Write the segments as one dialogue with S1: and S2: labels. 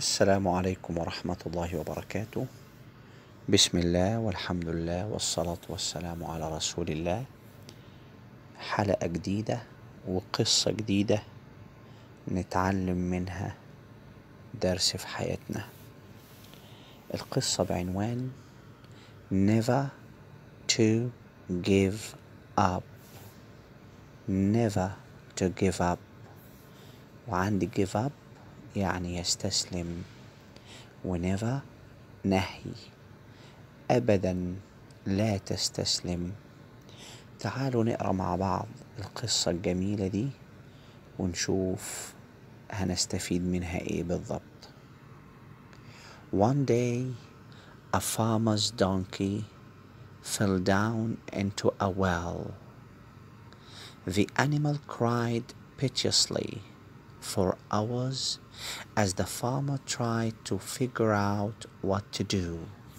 S1: السلام عليكم ورحمة الله وبركاته بسم الله والحمد لله والصلاة والسلام على رسول الله حلقة جديدة وقصة جديدة نتعلم منها درس في حياتنا القصة بعنوان Never to give up Never to give up وعندي give up يعني يستسلم ونيفر نهي ابدا لا تستسلم تعالوا نقرا مع بعض القصه الجميله دي ونشوف هنستفيد منها ايه بالضبط One day a farmer's donkey fell down into a well. The animal cried piteously for hours as the farmer tried to figure out what to do.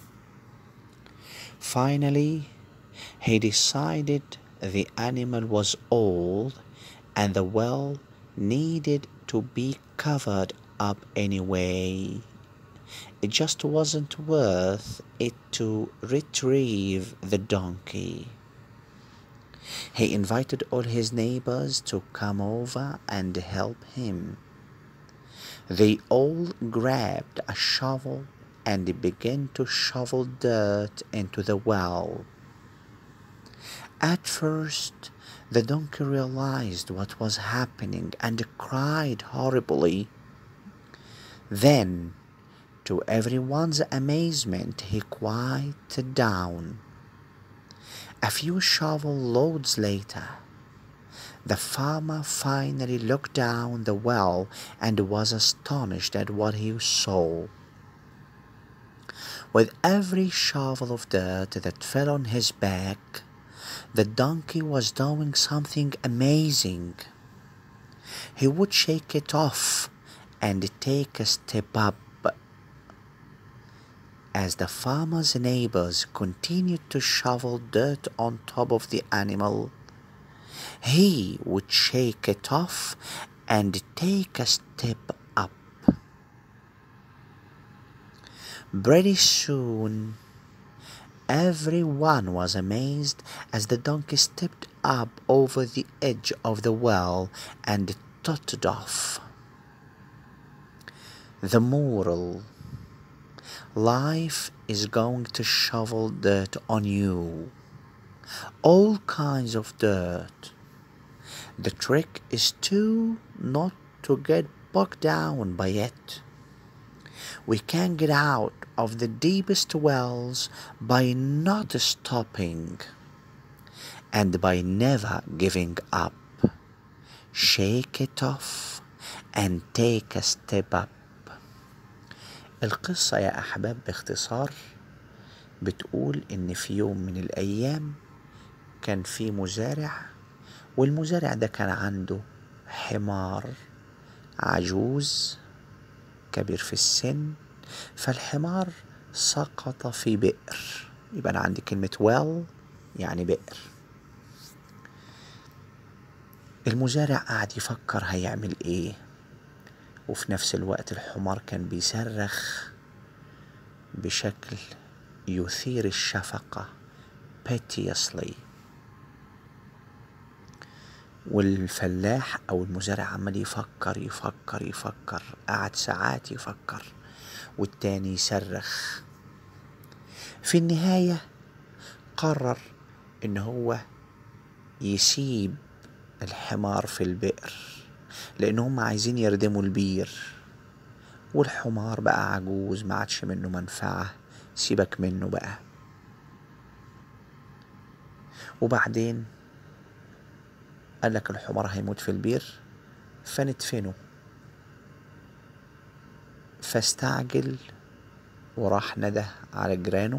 S1: Finally, he decided the animal was old and the well needed to be covered up anyway. It just wasn't worth it to retrieve the donkey. He invited all his neighbors to come over and help him. They all grabbed a shovel and began to shovel dirt into the well. At first, the donkey realized what was happening and cried horribly. Then, to everyone's amazement, he quieted down. A few shovel loads later, the farmer finally looked down the well and was astonished at what he saw. With every shovel of dirt that fell on his back, the donkey was doing something amazing. He would shake it off and take a step up. As the farmer's neighbors continued to shovel dirt on top of the animal, he would shake it off and take a step up. Pretty soon, everyone was amazed as the donkey stepped up over the edge of the well and tottered off. The moral Life is going to shovel dirt on you. All kinds of dirt. The trick is to not to get bogged down by it. We can get out of the deepest wells by not stopping and by never giving up. Shake it off and take a step up. القصة يا أحباب باختصار بتقول إن في يوم من الأيام كان في مزارع والمزارع ده كان عنده حمار عجوز كبير في السن فالحمار سقط في بئر يبقى أنا عندي كلمة well يعني بئر المزارع قعد يفكر هيعمل ايه وفي نفس الوقت الحمار كان بيصرخ بشكل يثير الشفقة piteously والفلاح أو المزارع عمال يفكر يفكر يفكر قعد ساعات يفكر والتاني يصرخ في النهاية قرر إن هو يسيب الحمار في البئر لان هم عايزين يردموا البير والحمار بقى عجوز ما عادش منه منفعة سيبك منه بقى وبعدين قالك الحمار هيموت في البير فندفنه فاستعجل وراح نده على جيرانه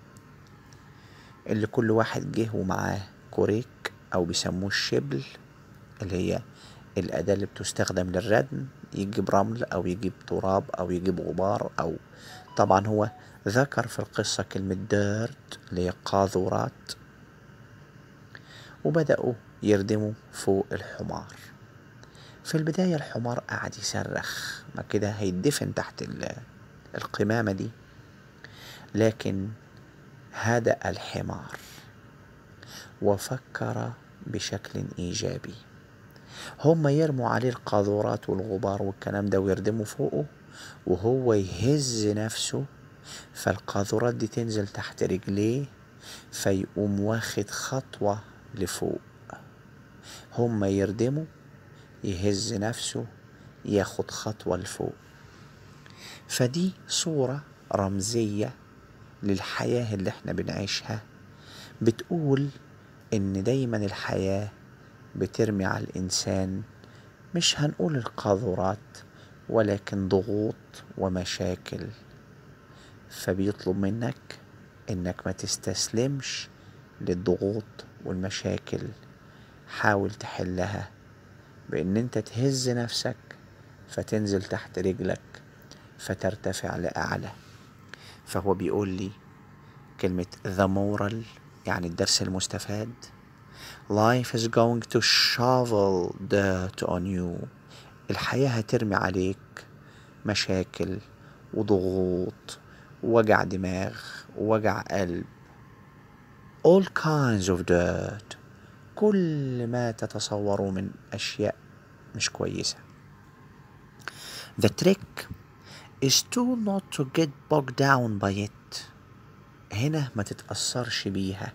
S1: اللي كل واحد جه ومعاه كوريك او بيسموه الشبل اللي هي الأداة اللي بتستخدم للردم يجيب رمل أو يجيب تراب أو يجيب غبار أو طبعا هو ذكر في القصة كلمة ديرت اللي هي قاذورات وبدأوا يردموا فوق الحمار في البداية الحمار قعد يصرخ ما كده هيدفن تحت القمامة دي لكن هدأ الحمار وفكر بشكل إيجابي هم يرموا عليه القاذورات والغبار والكلام ده ويردموا فوقه وهو يهز نفسه فالقاذورات دي تنزل تحت رجليه فيقوم واخد خطوة لفوق هم يردموا يهز نفسه ياخد خطوة لفوق فدي صورة رمزية للحياة اللي احنا بنعيشها بتقول ان دايما الحياة بترمي على الانسان مش هنقول القاذورات ولكن ضغوط ومشاكل فبيطلب منك انك ما تستسلمش للضغوط والمشاكل حاول تحلها بان انت تهز نفسك فتنزل تحت رجلك فترتفع لاعلى فهو بيقول لي كلمة the moral يعني الدرس المستفاد life is going to shovel dirt on you الحياة هترمي عليك مشاكل وضغوط ووجع دماغ ووجع قلب all kinds of dirt كل ما تتصوروا من أشياء مش كويسة the trick is to not to get bogged down by it هنا ما تتأثرش بيها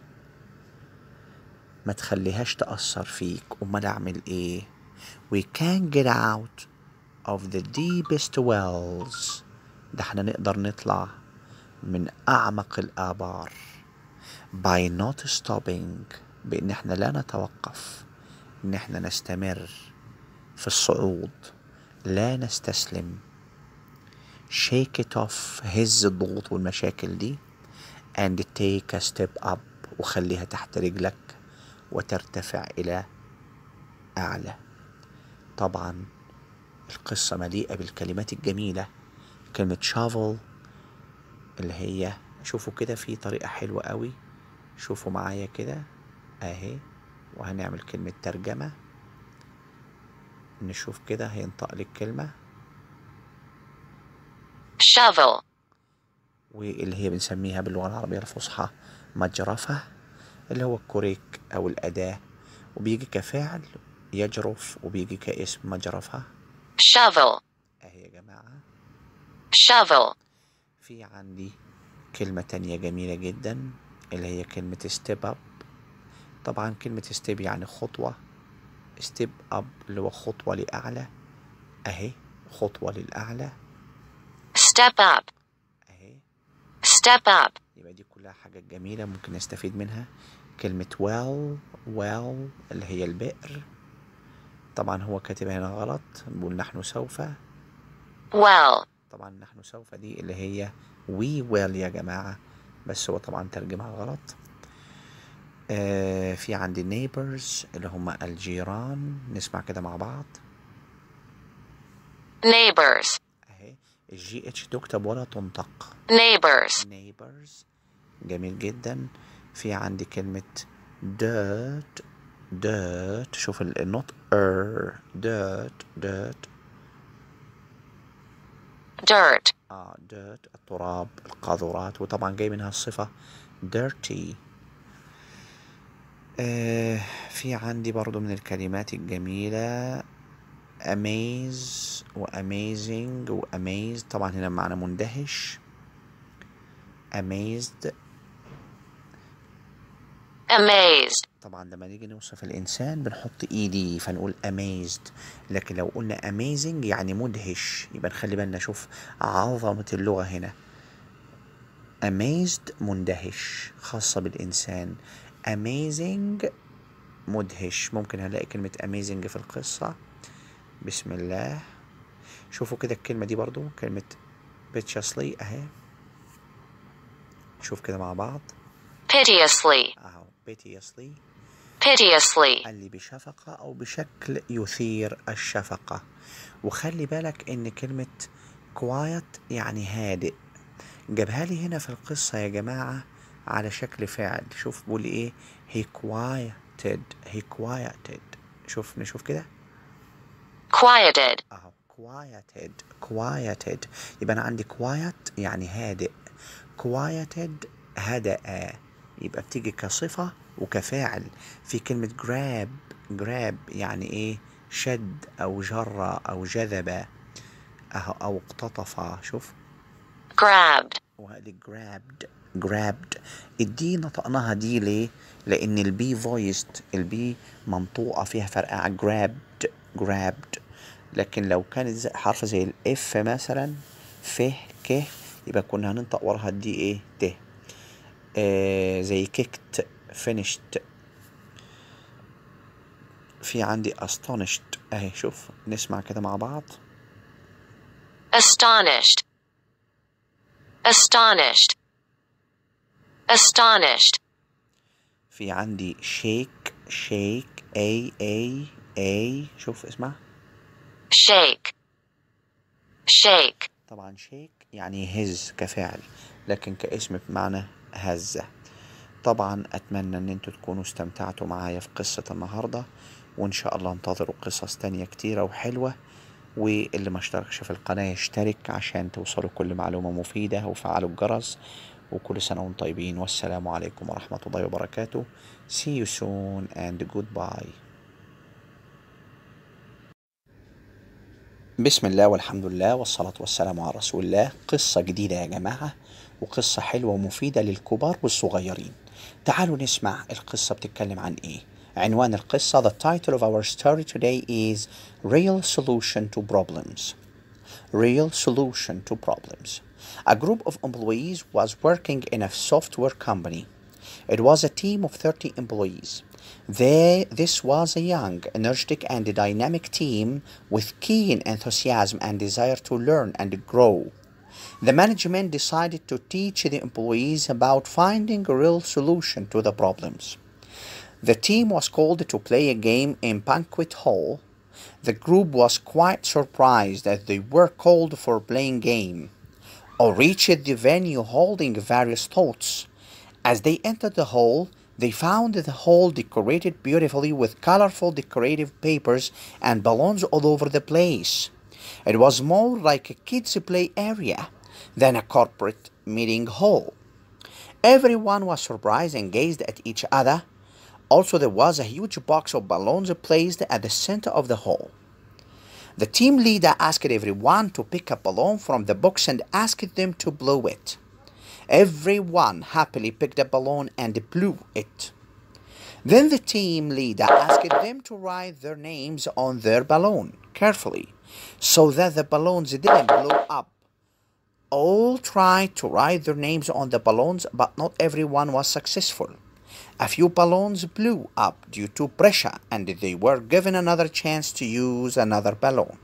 S1: ما تخليهاش تأثر فيك أمال أعمل إيه we can get out of the deepest wells ده احنا نقدر نطلع من أعمق الآبار by not stopping بإن احنا لا نتوقف إن احنا نستمر في الصعود لا نستسلم shake it off هز الضغوط والمشاكل دي and take a step up وخليها تحت رجلك وترتفع إلى أعلى طبعا القصة مليئة بالكلمات الجميلة كلمة شافل اللي هي شوفوا كده في طريقة حلوة قوي شوفوا معايا كده اهي وهنعمل كلمة ترجمة نشوف كده هينطق لك كلمة
S2: shovel,
S1: واللي هي بنسميها باللغة العربية الفصحى مجرفة اللي هو الكوريك أو الأداة وبيجي كفعل يجرف وبيجي كاسم مجرفة
S2: shovel,
S1: أهي يا جماعة
S2: shovel,
S1: في عندي كلمة تانية جميلة جدا اللي هي كلمة step up طبعا كلمة step يعني خطوة step up اللي هو خطوة لأعلى أهي خطوة للأعلى
S2: step up,
S1: أهي
S2: step up,
S1: يبقى دي كلها حاجات جميلة ممكن نستفيد منها كلمة well well اللي هي البئر طبعا هو كاتبها هنا غلط بيقول نحن سوف
S2: well,
S1: طبعا نحن سوف دي اللي هي we will يا جماعة بس هو طبعا ترجمها غلط آه في عندي neighbors اللي هم الجيران نسمع كده مع بعض
S2: neighbors,
S1: اهي الجي اتش تكتب ولا تنطق
S2: neighbors,
S1: neighbors جميل جدا في عندي كلمة dirt dirt شوف ال- النطق er dirt dirt
S2: dirt,
S1: اه dirt التراب القاذورات وطبعا جاي منها الصفة dirty آه في عندي برضو من الكلمات الجميلة amaze و amazing و amazed طبعا هنا معنى مندهش amazed
S2: amazed,
S1: طبعا لما نيجي نوصف الإنسان بنحط إيدي فنقول amazed لكن لو قلنا amazing يعني مدهش يبقى نخلي بالنا شوف عظمة اللغة هنا amazed مندهش خاصة بالإنسان amazing مدهش ممكن هنلاقي كلمة amazing في القصة بسم الله شوفوا كده الكلمة دي برضو كلمة piteously أهي شوف كده مع بعض
S2: piteously,
S1: أهو piteously
S2: piteously,
S1: قال لي بشفقة أو بشكل يثير الشفقة وخلي بالك إن كلمة quiet يعني هادئ جابها لي هنا في القصة يا جماعة على شكل فعل شوف بيقول إيه he quieted he quieted شوف نشوف كده
S2: quieted,
S1: اهو quieted quieted يبقى انا عندي quiet يعني هادئ quieted هدأ يبقى بتيجي كصفة وكفاعل في كلمة grab grab يعني ايه شد او جر او جذب اهو او اقتطف شوف
S2: grabbed,
S1: وهذه grabbed grabbed الدي نطقناها دي ليه؟ لأن البي voiced البي منطوقة فيها فرقعة grabbed grabbed لكن لو كانت زي حرف زي الاف مثلا ف ك يبقى كنا هننطق وراها الدي ايه ت آه زي kicked finished في عندي astonished اهي شوف نسمع كده مع بعض
S2: astonished, astonished, astonished,
S1: في عندي shake shake a a a شوف اسمع
S2: shake, shake,
S1: طبعا شيك يعني هز كفاعل لكن كاسم بمعنى هزة طبعا أتمنى أن انتوا تكونوا استمتعتوا معايا في قصة النهاردة وإن شاء الله انتظروا قصص تانية كتيرة وحلوة واللي ما اشتركش في القناة يشترك عشان توصلوا كل معلومة مفيدة وفعلوا الجرس وكل سنة وانتم طيبين والسلام عليكم ورحمة الله وبركاته See you soon and goodbye بسم الله والحمد لله والصلاة والسلام على رسول الله قصة جديدة يا جماعة وقصة حلوة ومفيدة للكبار والصغيرين تعالوا نسمع القصة بتتكلم عن ايه عنوان القصة The title of our story today is Real Solution to Problems Real Solution to Problems A group of employees was working in a software company It was a team of 30 employees. They, this was a young, energetic, and dynamic team with keen enthusiasm and desire to learn and grow. The management decided to teach the employees about finding a real solution to the problems. The team was called to play a game in Banquet Hall. The group was quite surprised that they were called for playing game or reached the venue holding various thoughts. As they entered the hall, they found the hall decorated beautifully with colorful decorative papers and balloons all over the place. It was more like a kids' play area than a corporate meeting hall. Everyone was surprised and gazed at each other. Also, there was a huge box of balloons placed at the center of the hall. The team leader asked everyone to pick a balloon from the box and asked them to blow it. Everyone happily picked a balloon and blew it. Then the team leader asked them to write their names on their balloon carefully so that the balloons didn't blow up. All tried to write their names on the balloons, but not everyone was successful. A few balloons blew up due to pressure and they were given another chance to use another balloon.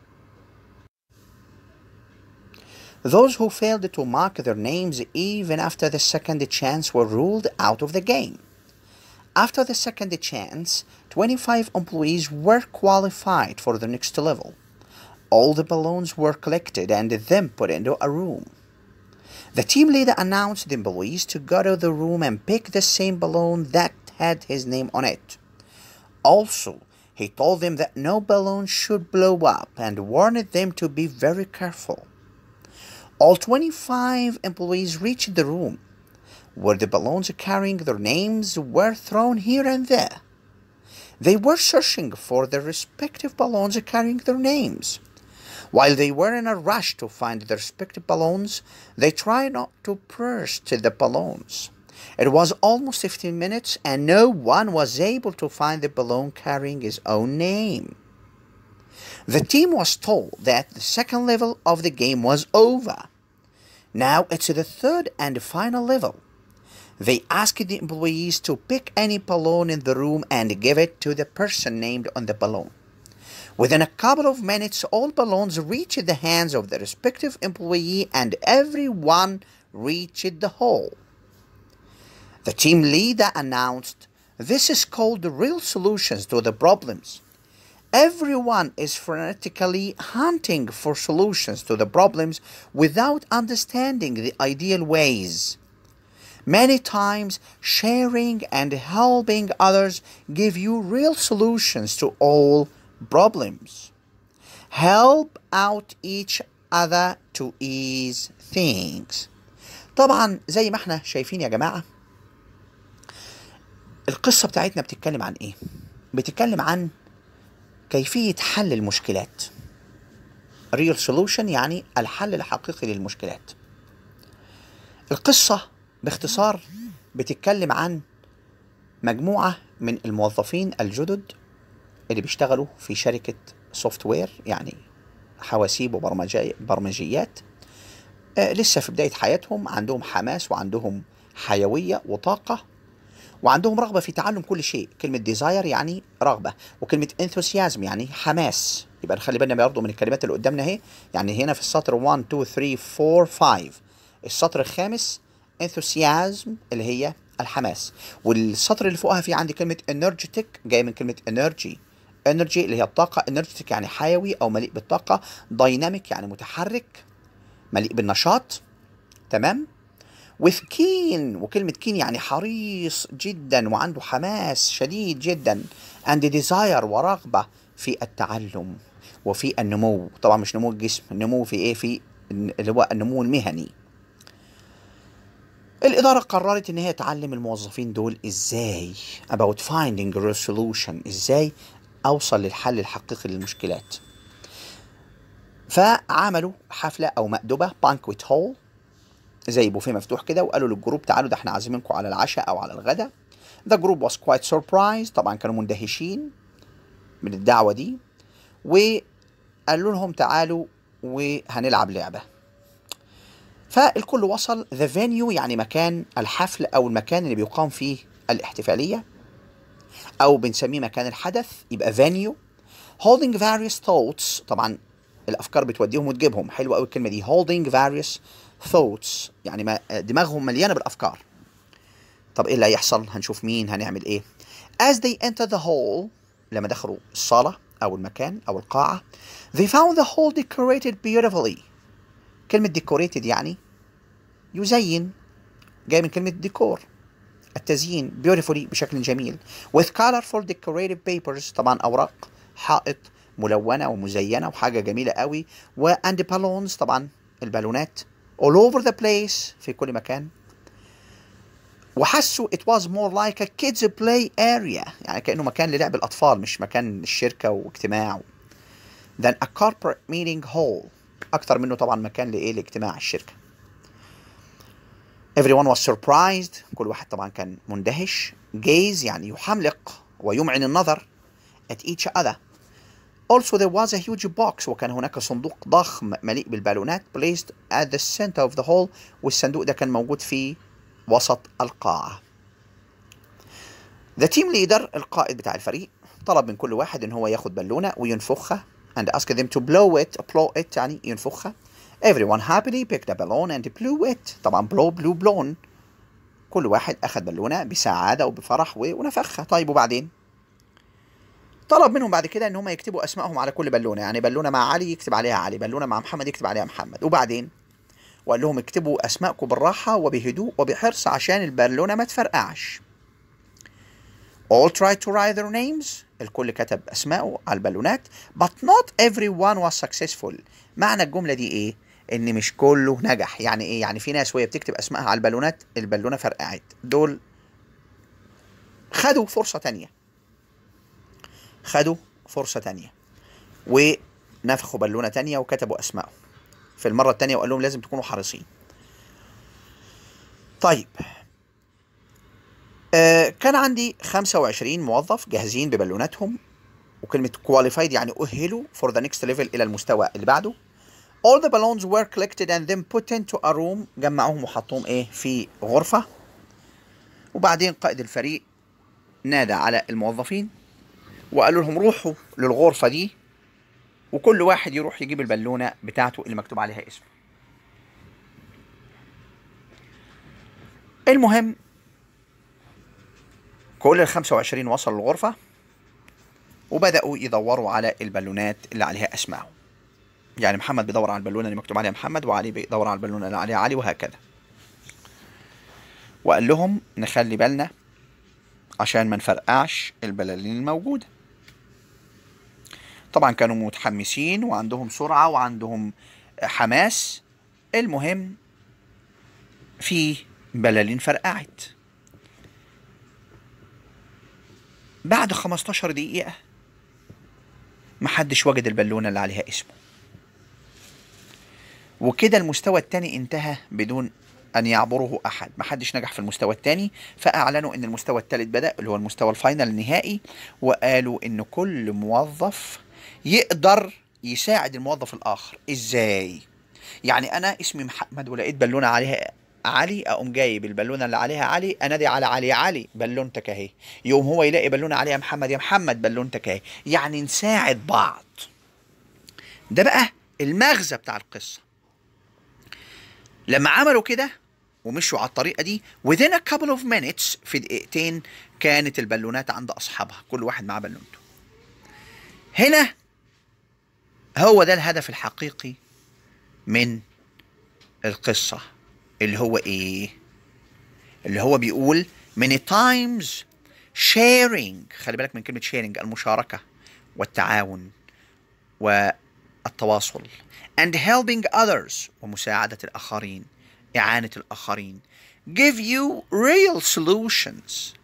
S1: Those who failed to mark their names even after the second chance were ruled out of the game. After the second chance, 25 employees were qualified for the next level. All the balloons were collected and then put into a room. The team leader announced the employees to go to the room and pick the same balloon that had his name on it. Also, he told them that no balloon should blow up and warned them to be very careful. All 25 employees reached the room where the balloons carrying their names were thrown here and there. They were searching for their respective balloons carrying their names. While they were in a rush to find their respective balloons, they tried not to burst the balloons. It was almost 15 minutes and no one was able to find the balloon carrying his own name. The team was told that the second level of the game was over. Now it's the third and final level. They asked the employees to pick any balloon in the room and give it to the person named on the balloon. Within a couple of minutes, all balloons reached the hands of the respective employee and everyone reached the hole. The team leader announced, This is called the real solutions to the problems. Everyone is frenetically hunting for solutions to the problems without understanding the ideal ways. Many times, sharing and helping others give you real solutions to all problems. help out each other to ease things طبعا زي ما احنا شايفين يا جماعة القصة بتاعتنا بتتكلم عن ايه بتتكلم عن كيفية حل المشكلات real solution يعني الحل الحقيقي للمشكلات القصة باختصار بتتكلم عن مجموعة من الموظفين الجدد اللي بيشتغلوا في شركة سوفت وير يعني حواسيب وبرمجيات آه لسه في بداية حياتهم عندهم حماس وعندهم حيوية وطاقة وعندهم رغبة في تعلم كل شيء كلمة ديزاير يعني رغبة وكلمة انثوسيازم يعني حماس يبقى نخلي بالنا برضه من الكلمات اللي قدامنا اهي يعني هنا في السطر 1 2 3 4 5 السطر الخامس انثوسيازم اللي هي الحماس والسطر اللي فوقها في عندي كلمة energetic جاية من كلمة energy energy اللي هي الطاقة energetic يعني حيوي أو مليء بالطاقة dynamic يعني متحرك مليء بالنشاط تمام with keen وكلمة keen يعني حريص جدا وعنده حماس شديد جدا and desire ورغبة في التعلم وفي النمو طبعا مش نمو الجسم النمو في ايه في اللي هو النمو المهني الإدارة قررت إن هي تعلم الموظفين دول إزاي about finding a solution إزاي أوصل للحل الحقيقي للمشكلات فعملوا حفلة أو مأدبة بانكويت هول زي بوفيه مفتوح كده وقالوا للجروب تعالوا ده احنا عازمينكم على العشاء أو على الغداء The group was quite surprised طبعا كانوا مندهشين من الدعوة دي وقالوا لهم تعالوا وهنلعب لعبة فالكل وصل ذا فينيو يعني مكان الحفل او المكان اللي بيقام فيه الاحتفاليه او بنسميه مكان الحدث يبقى فينيو holding various thoughts طبعا الافكار بتوديهم وتجيبهم حلوه قوي الكلمه دي holding various thoughts يعني ما دماغهم مليانه بالافكار طب ايه اللي هيحصل هنشوف مين هنعمل ايه as they enter the hall لما دخلوا الصاله او المكان او القاعه they found the hall decorated beautifully كلمة decorated يعني يزين جاي من كلمة ديكور التزيين beautifully بشكل جميل with colorful decorative papers طبعا أوراق حائط ملونة ومزينة وحاجة جميلة قوي و and balloons طبعا البالونات all over the place في كل مكان وحسوا it was more like a kids play area يعني كأنه مكان للعب الأطفال مش مكان الشركة واجتماع than a corporate meeting hall اكتر منه طبعا مكان لايه لاجتماع الشركه everyone was surprised كل واحد طبعا كان مندهش gaze يعني يحملق ويمعن النظر at each other also there was a huge box وكان هناك صندوق ضخم مليء بالبالونات placed at the center of the hall والصندوق ده كان موجود في وسط القاعة the team leader القائد بتاع الفريق طلب من كل واحد ان هو ياخد بالونة وينفخها and asked them to blow it blow it يعني ينفخها everyone happily picked a balloon and blew it طبعا blow blew blown كل واحد أخذ بالونة بسعادة وبفرح ونفخها طيب وبعدين طلب منهم بعد كده ان هم يكتبوا اسمائهم على كل بالونه يعني بالونه مع علي يكتب عليها علي بالونه مع محمد يكتب عليها محمد وبعدين وقال لهم اكتبوا اسمائكم بالراحه وبهدوء وبحرص عشان البالونه ما تفرقعش all tried to write their names الكل كتب اسمائه على البالونات but not everyone was successful معنى الجمله دي ايه ان مش كله نجح يعني ايه يعني في ناس وهي بتكتب اسمائها على البالونات البالونه فرقعت دول خدوا فرصه تانية خدوا فرصه تانية ونفخوا بالونه تانية وكتبوا اسمائهم في المره التانية وقال لهم لازم تكونوا حريصين طيب آه كان عندي 25 موظف جاهزين ببالوناتهم وكلمة qualified يعني أهلوا for the next level إلى المستوى اللي بعده all the balloons were collected and then put into a room جمعوهم وحطوهم ايه في غرفة وبعدين قائد الفريق نادى على الموظفين وقالوا لهم روحوا للغرفة دي وكل واحد يروح يجيب البالونة بتاعته اللي مكتوب عليها اسمه المهم كل ال 25 وصلوا الغرفة وبدأوا يدوروا على البالونات اللي عليها أسمائهم يعني محمد بيدور على البالونه اللي مكتوب عليها محمد وعلي بيدور على البالونه اللي عليها علي وهكذا وقال لهم نخلي بالنا عشان ما نفرقعش البلالين الموجوده طبعا كانوا متحمسين وعندهم سرعة وعندهم حماس المهم في بلالين فرقعت بعد 15 دقيقة محدش وجد البالونة اللي عليها اسمه وكده المستوى التاني انتهى بدون أن يعبره أحد محدش نجح في المستوى التاني فأعلنوا أن المستوى التالت بدأ اللي هو المستوى الفاينل النهائي وقالوا أن كل موظف يقدر يساعد الموظف الآخر إزاي يعني أنا اسمي محمد ولقيت بالونة عليها علي اقوم جايب البالونه اللي عليها علي انادي على علي علي بالونتك اهي يقوم هو يلاقي بالونه عليها محمد يا محمد بالونتك اهي يعني نساعد بعض ده بقى المغزى بتاع القصه لما عملوا كده ومشوا على الطريقه دي within a couple of minutes في دقيقتين كانت البالونات عند اصحابها كل واحد معاه بالونته هنا هو ده الهدف الحقيقي من القصه اللي هو ايه اللي هو بيقول many times sharing خلي بالك من كلمة sharing المشاركة والتعاون والتواصل and helping others ومساعدة الآخرين إعانة الآخرين give you real solutions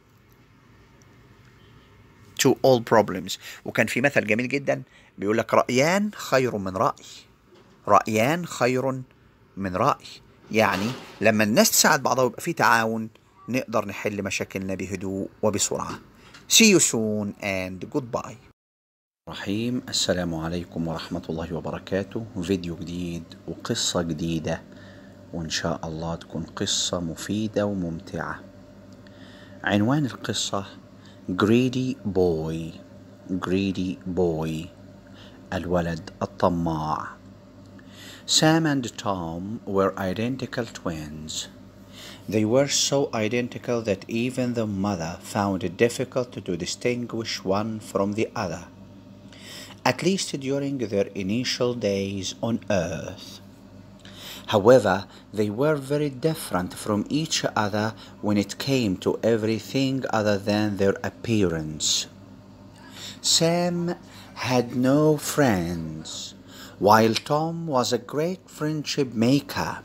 S1: to all problems وكان في مثل جميل جدا بيقول لك رأيان خير من رأي رأيان خير من رأي يعني لما الناس تساعد بعضها ويبقى في تعاون نقدر نحل مشاكلنا بهدوء وبسرعة See you soon and goodbye رحيم السلام عليكم ورحمة الله وبركاته فيديو جديد وقصة جديدة وإن شاء الله تكون قصة مفيدة وممتعة عنوان القصة Greedy Boy Greedy Boy الولد الطماع Sam and Tom were identical twins. They were so identical that even the mother found it difficult to distinguish one from the other, at least during their initial days on Earth. However, they were very different from each other when it came to everything other than their appearance. Sam had no friends while Tom was a great friendship maker.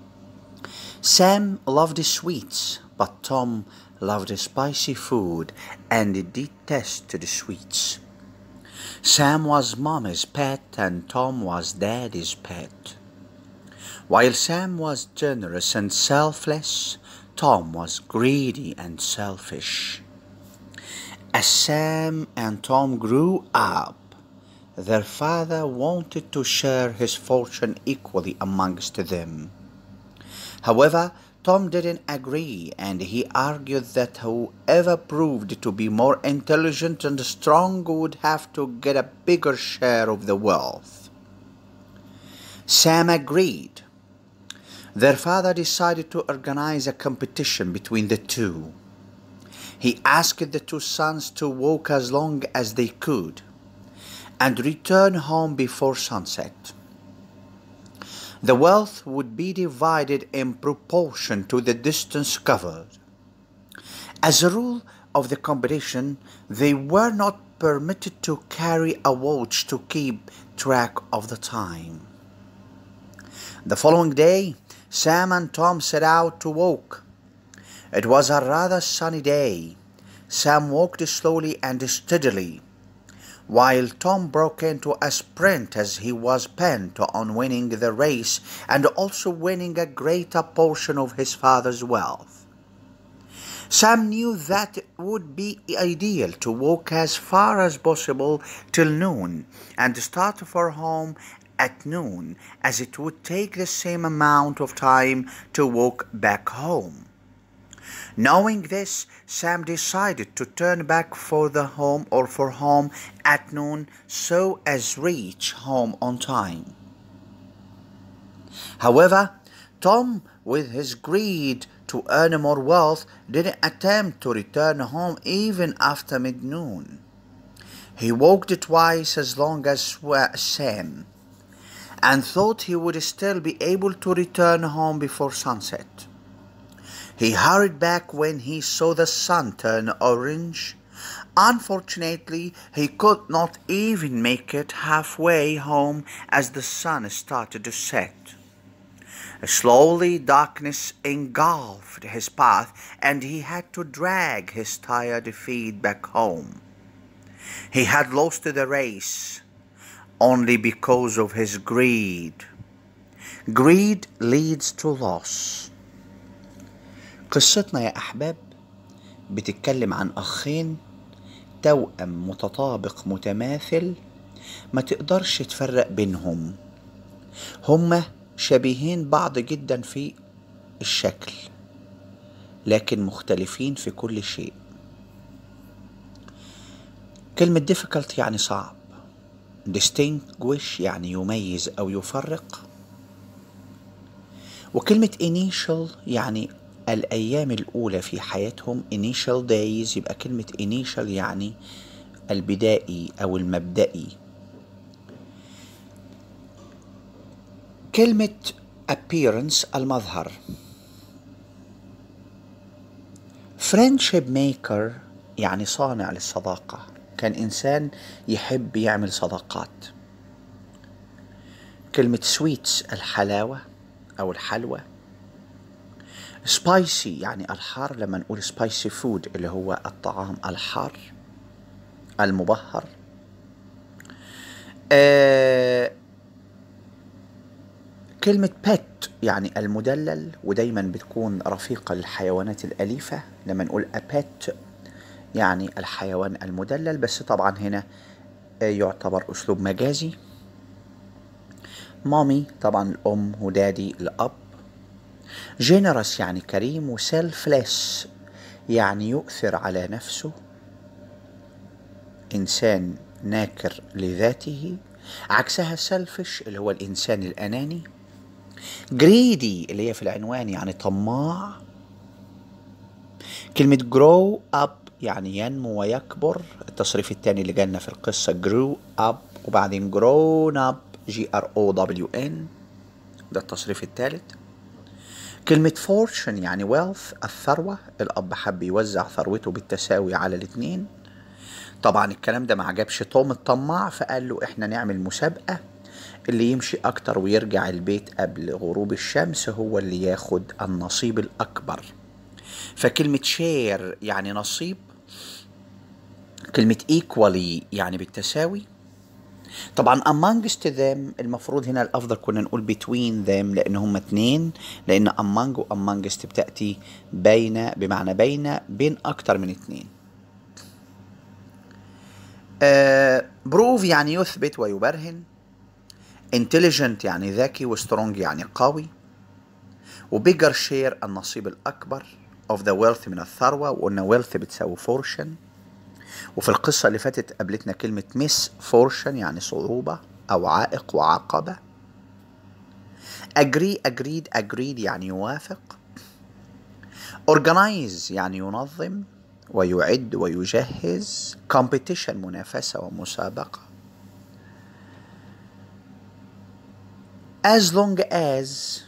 S1: Sam loved sweets, but Tom loved spicy food and detested sweets. Sam was mommy's pet and Tom was daddy's pet. While Sam was generous and selfless, Tom was greedy and selfish. As Sam and Tom grew up, their father wanted to share his fortune equally amongst them. However, Tom didn't agree and he argued that whoever proved to be more intelligent and strong would have to get a bigger share of the wealth. Sam agreed. Their father decided to organize a competition between the two. He asked the two sons to walk as long as they could and return home before sunset. The wealth would be divided in proportion to the distance covered. As a rule of the competition, they were not permitted to carry a watch to keep track of the time. The following day, Sam and Tom set out to walk. It was a rather sunny day. Sam walked slowly and steadily while Tom broke into a sprint as he was bent on winning the race and also winning a greater portion of his father's wealth. Sam knew that it would be ideal to walk as far as possible till noon and start for home at noon as it would take the same amount of time to walk back home. Knowing this, Sam decided to turn back for the home or for home at noon so as reach home on time. However, Tom, with his greed to earn more wealth, didn't attempt to return home even after mid-noon. He walked twice as long as Sam and thought he would still be able to return home before sunset. He hurried back when he saw the sun turn orange, Unfortunately, he could not even make it halfway home as the sun started to set. Slowly, darkness engulfed his path, and he had to drag his tired feet back home. He had lost the race only because of his greed. Greed leads to loss. قصتنا يا أحباب بتتكلم عن أخين توأم متطابق متماثل ما تقدرش تفرق بينهم هما شبيهين بعض جدا في الشكل لكن مختلفين في كل شيء كلمة difficult يعني صعب distinguish يعني يميز أو يفرق وكلمة initial يعني الأيام الأولى في حياتهم initial days يبقى كلمة initial يعني البدائي أو المبدئي كلمة appearance المظهر friendship maker يعني صانع للصداقة كان إنسان يحب يعمل صداقات كلمة sweets الحلاوة أو الحلوى سبايسي يعني الحار لما نقول سبايسي فود اللي هو الطعام الحار المبهر آه كلمة بيت يعني المدلل ودايما بتكون رفيقة للحيوانات الأليفة لما نقول أبيت يعني الحيوان المدلل بس طبعا هنا يعتبر أسلوب مجازي مامي طبعا الأم ودادي الأب generous يعني كريم وسيلفلس يعني يؤثر على نفسه إنسان ناكر لذاته عكسها سيلفش اللي هو الإنسان الأناني جريدي اللي هي في العنوان يعني طماع كلمة grow up يعني ينمو ويكبر التصريف الثاني اللي جالنا في القصة grew up وبعدين grown up G R O W N ده التصريف الثالث كلمة fortune يعني wealth الثروة الأب حب يوزع ثروته بالتساوي على الاثنين طبعا الكلام ده ما عجبش توم الطماع فقال له احنا نعمل مسابقة اللي يمشي أكتر ويرجع البيت قبل غروب الشمس هو اللي ياخد النصيب الأكبر فكلمة شير يعني نصيب كلمة equally يعني بالتساوي طبعا amongst them المفروض هنا الافضل كنا نقول between them لان هم اتنين لان among و amongst بتاتي بين بمعنى بين بين اكتر من اتنين آه بروف يعني يثبت ويبرهن intelligent يعني ذكي وسترونج يعني قوي وبيجر شير النصيب الأكبر of the wealth من الثروة وقلنا wealth بتساوي فورشن وفي القصة اللي فاتت قابلتنا كلمة مس فورشن يعني صعوبة أو عائق وعقبة agree agreed agreed يعني يوافق organize يعني ينظم ويعد ويجهز competition منافسة ومسابقة as long as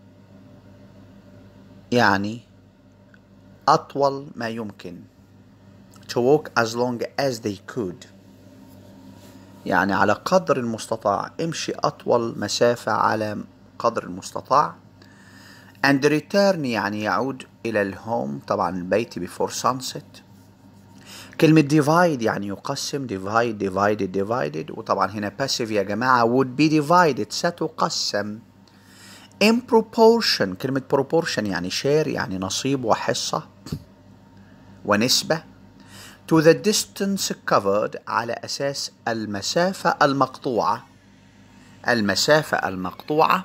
S1: يعني أطول ما يمكن to walk as long as they could يعني على قدر المستطاع امشي أطول مسافة على قدر المستطاع and return يعني يعود إلى الهوم طبعا البيت before sunset كلمة divide يعني يقسم divide divided divided وطبعا هنا passive يا جماعة would be divided ستقسم in proportion كلمة proportion يعني share يعني نصيب وحصة ونسبة to the distance covered على أساس المسافة المقطوعة المسافة المقطوعة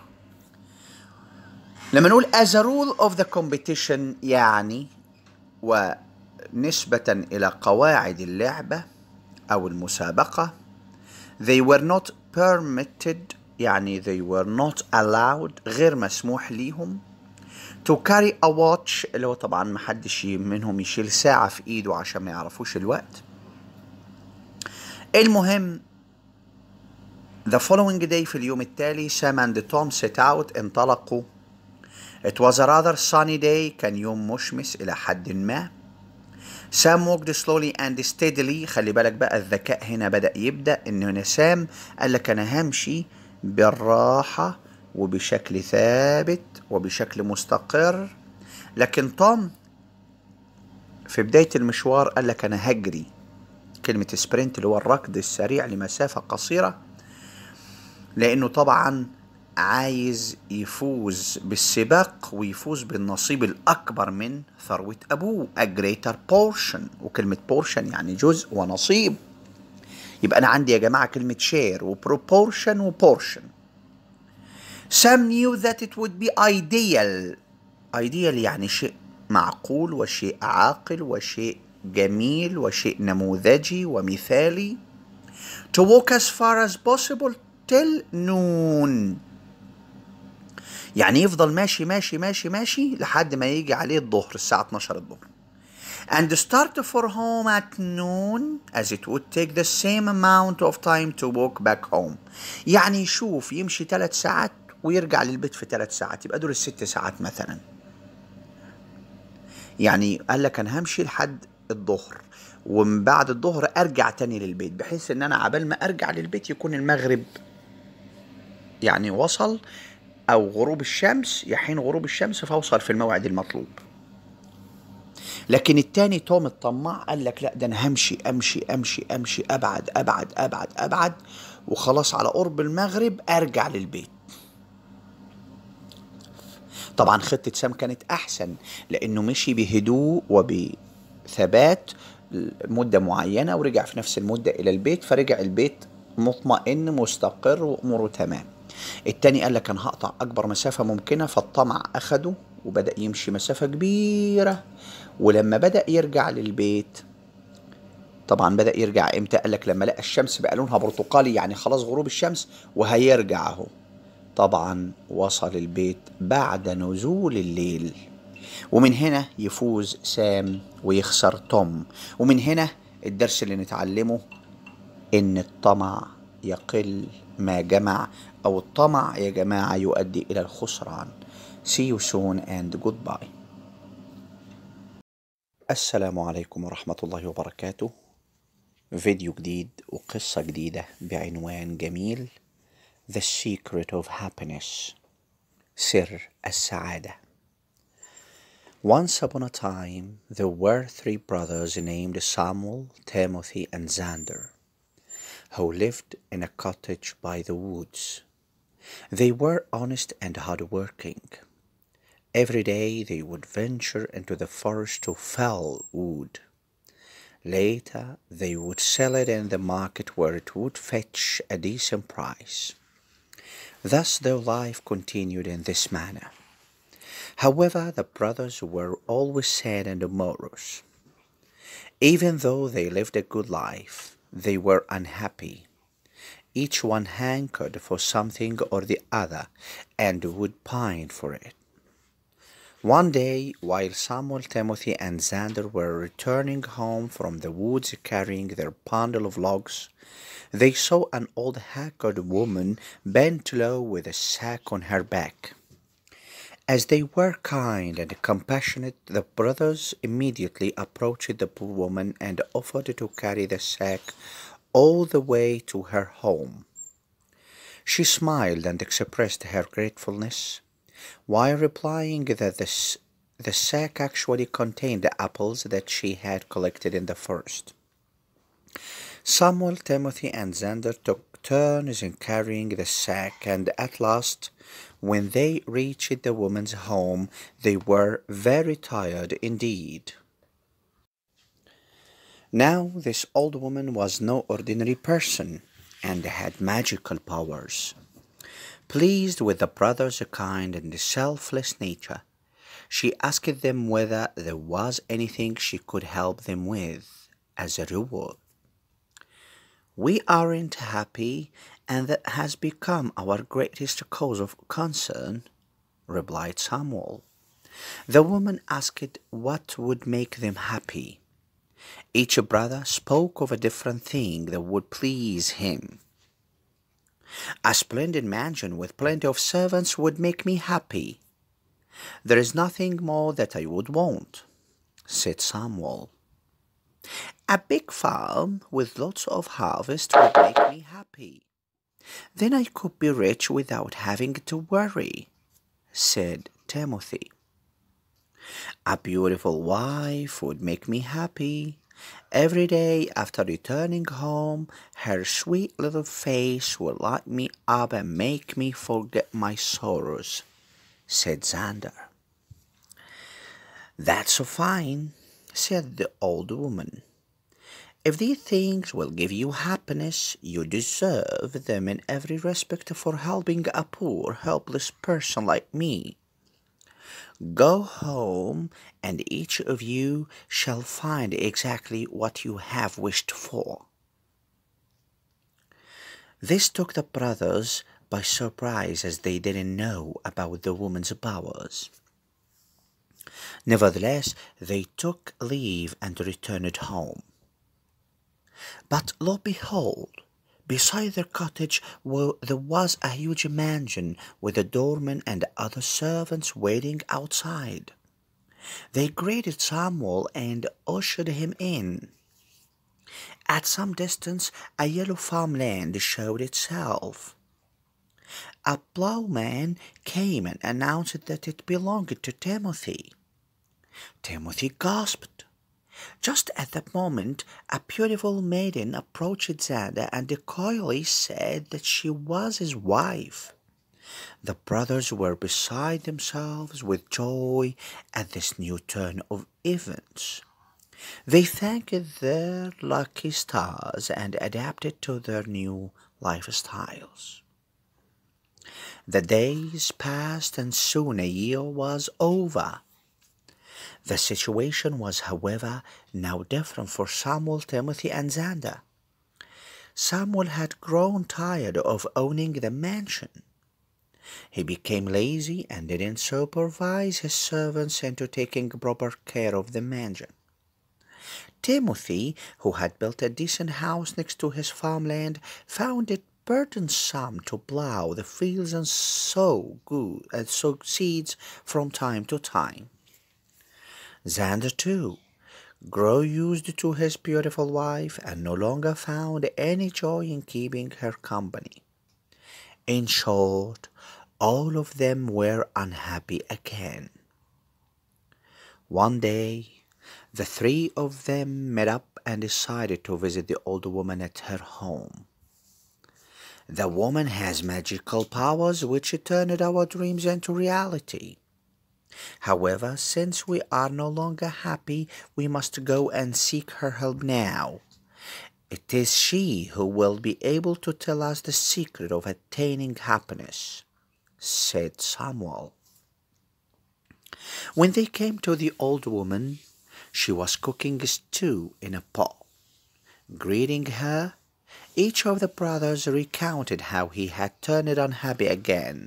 S1: لما نقول as a rule of the competition يعني ونسبة إلى قواعد اللعبة أو المسابقة they were not permitted يعني they were not allowed غير مسموح ليهم to carry a watch اللي هو طبعا محدش منهم يشيل ساعة في ايده عشان ما يعرفوش الوقت المهم the following day في اليوم التالي سام and توم set out انطلقوا It was a rather sunny day كان يوم مشمس إلى حد ما سام walked slowly and steadily خلي بالك بقى الذكاء هنا بدأ يبدأ إن هنا سام قال لك أنا همشي بالراحة وبشكل ثابت وبشكل مستقر لكن توم في بداية المشوار قال لك أنا هجري كلمة سبرنت اللي هو الركض السريع لمسافة قصيرة لأنه طبعا عايز يفوز بالسباق ويفوز بالنصيب الأكبر من ثروة أبوه a greater portion وكلمة portion يعني جزء ونصيب يبقى أنا عندي يا جماعة كلمة share وproportion وportion Sam knew that it would be ideal ideal يعني شيء معقول وشيء عاقل وشيء جميل وشيء نموذجي ومثالي to walk as far as possible till noon يعني يفضل ماشي ماشي ماشي ماشي لحد ما يجي عليه الظهر الساعة 12 الظهر and start for home at noon as it would take the same amount of time to walk back home يعني يشوف يمشي ثلاث ساعات ويرجع للبيت في ثلاث ساعات يبقى دول الست ساعات مثلا يعني قال لك انا همشي لحد الظهر ومن بعد الظهر ارجع تاني للبيت بحيث ان انا عبال ما ارجع للبيت يكون المغرب يعني وصل او غروب الشمس يحين غروب الشمس فاوصل في الموعد المطلوب لكن التاني توم الطماع قال لك لا ده انا همشي امشي امشي امشي ابعد ابعد ابعد ابعد وخلاص على قرب المغرب ارجع للبيت طبعا خطة سام كانت أحسن لأنه مشي بهدوء وبثبات مدة معينة ورجع في نفس المدة إلى البيت فرجع البيت مطمئن مستقر وأموره تمام التاني قال لك أنا هقطع أكبر مسافة ممكنة فالطمع أخده وبدأ يمشي مسافة كبيرة ولما بدأ يرجع للبيت طبعا بدأ يرجع امتى قال لك لما لقى الشمس بقى لونها برتقالي يعني خلاص غروب الشمس وهيرجع اهو طبعا وصل البيت بعد نزول الليل ومن هنا يفوز سام ويخسر توم ومن هنا الدرس اللي نتعلمه ان الطمع يقل ما جمع او الطمع يا جماعة يؤدي الى الخسران See you soon and goodbye السلام عليكم ورحمة الله وبركاته فيديو جديد وقصة جديدة بعنوان جميل The Secret of Happiness سر السعادة Once upon a time there were three brothers named Samuel, Timothy, and Xander who lived in a cottage by the woods. They were honest and hardworking. Every day they would venture into the forest to fell wood. Later they would sell it in the market where it would fetch a decent price. Thus their life continued in this manner. However, the brothers were always sad and morose. Even though they lived a good life, they were unhappy. Each one hankered for something or the other and would pine for it. One day, while Samuel, Timothy, and Xander were returning home from the woods carrying their bundle of logs, they saw an old haggard woman bent low with a sack on her back. As they were kind and compassionate, the brothers immediately approached the poor woman and offered to carry the sack all the way to her home. She smiled and expressed her gratefulness, while replying that the, s- the sack actually contained the apples that she had collected in the forest. Samuel, Timothy, and Xander took turns in carrying the sack, and at last, when they reached the woman's home, they were very tired indeed. Now, this old woman was no ordinary person and had magical powers. Pleased with the brothers' kind and selfless nature, she asked them whether there was anything she could help them with as a reward. We aren't happy, and that has become our greatest cause of concern, replied Samuel. The woman asked what would make them happy. Each brother spoke of a different thing that would please him. A splendid mansion with plenty of servants would make me happy. There is nothing more that I would want, said Samuel. A big farm with lots of harvest would make me happy. Then I could be rich without having to worry, said Timothy. A beautiful wife would make me happy. Every day after returning home, her sweet little face will light me up and make me forget my sorrows, said Xander. That's so fine, said the old woman. If these things will give you happiness, you deserve them in every respect for helping a poor, helpless person like me. Go home, and each of you shall find exactly what you have wished for. This took the brothers by surprise as they didn't know about the woman's powers. Nevertheless, they took leave and returned home. But lo behold, beside their cottage there was a huge mansion with a doorman and other servants waiting outside. They greeted Samuel and ushered him in. At some distance, a yellow farmland showed itself. A plowman came and announced that it belonged to Timothy. Timothy gasped. Just at that moment, a beautiful maiden approached Xander and coyly said that she was his wife. The brothers were beside themselves with joy at this new turn of events. They thanked their lucky stars and adapted to their new lifestyles. The days passed and soon a year was over. The situation was, however, now different for Samuel, Timothy, and Xander. Samuel had grown tired of owning the mansion. He became lazy and didn't supervise his servants into taking proper care of the mansion. Timothy, who had built a decent house next to his farmland, found it burdensome to plow the fields and sow good and sow seeds from time to time. Xander, too, grew used to his beautiful wife and no longer found any joy in keeping her company. In short, all of them were unhappy again. One day, the three of them met up and decided to visit the old woman at her home. The woman has magical powers which turned our dreams into reality. However, since we are no longer happy, we must go and seek her help now. It is she who will be able to tell us the secret of attaining happiness, said Samuel. When they came to the old woman, she was cooking stew in a pot. Greeting her, each of the brothers recounted how he had turned unhappy again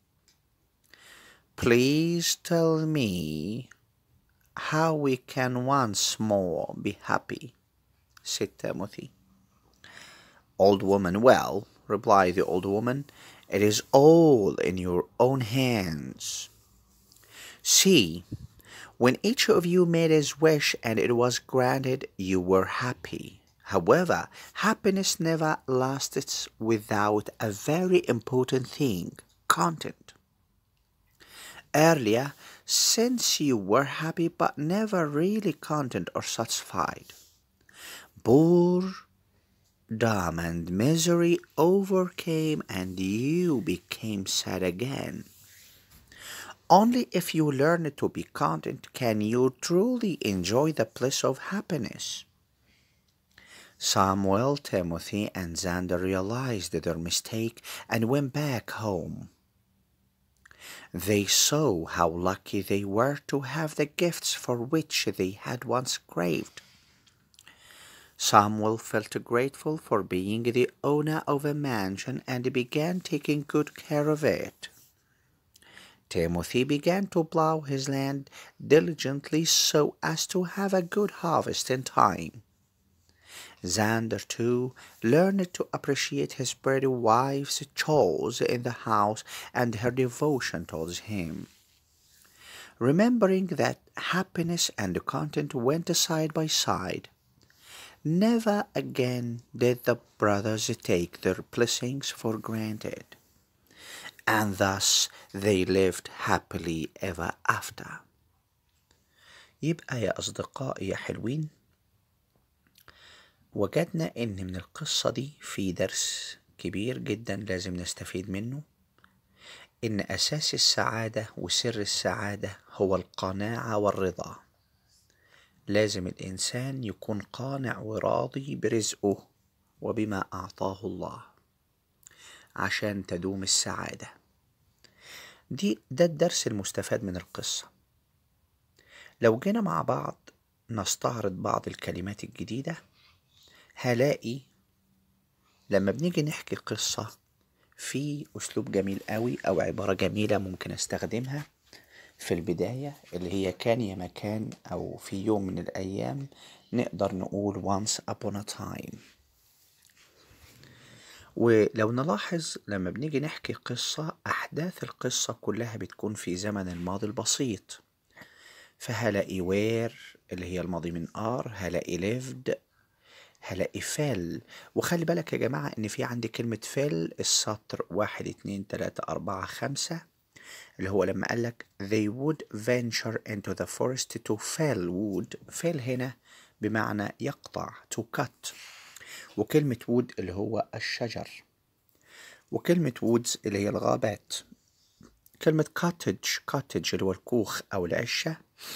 S1: Please tell me how we can once more be happy, said Timothy. Old woman, well, replied the old woman, it is all in your own hands. See, when each of you made his wish and it was granted, you were happy. However, happiness never lasts without a very important thing content. Earlier, since you were happy but never really content or satisfied, boredom and misery overcame and you became sad again. Only if you learn to be content can you truly enjoy the bliss of happiness. Samuel, Timothy, and Xander realized their mistake and went back home. They saw how lucky they were to have the gifts for which they had once craved. Samuel felt grateful for being the owner of a mansion and began taking good care of it. Timothy began to plow his land diligently so as to have a good harvest in time. Xander, too, learned to appreciate his pretty wife's chores in the house and her devotion towards him. Remembering that happiness and content went side by side, Never again did the brothers take their blessings for granted, and thus they lived happily ever after. يبقى يا أصدقائي يا حلوين وجدنا إن من القصة دي في درس كبير جدا لازم نستفيد منه إن أساس السعادة وسر السعادة هو القناعة والرضا لازم الإنسان يكون قانع وراضي برزقه وبما أعطاه الله عشان تدوم السعادة دي ده الدرس المستفاد من القصة لو جينا مع بعض نستعرض بعض الكلمات الجديدة هلاقي لما بنيجي نحكي قصة في أسلوب جميل قوي أو عبارة جميلة ممكن أستخدمها في البداية اللي هي كان يا مكان أو في يوم من الأيام نقدر نقول once upon a time ولو نلاحظ لما بنيجي نحكي قصة أحداث القصة كلها بتكون في زمن الماضي البسيط فهلاقي وير اللي هي الماضي من ار هلاقي lived هلاقي فال وخلي بالك يا جماعة إن في عندي كلمة فال السطر واحد اتنين تلاتة أربعة خمسة اللي هو لما قالك they would venture into the forest to fell wood fell هنا بمعنى يقطع to cut وكلمة wood اللي هو الشجر وكلمة woods اللي هي الغابات كلمة cottage cottage اللي هو الكوخ أو العشة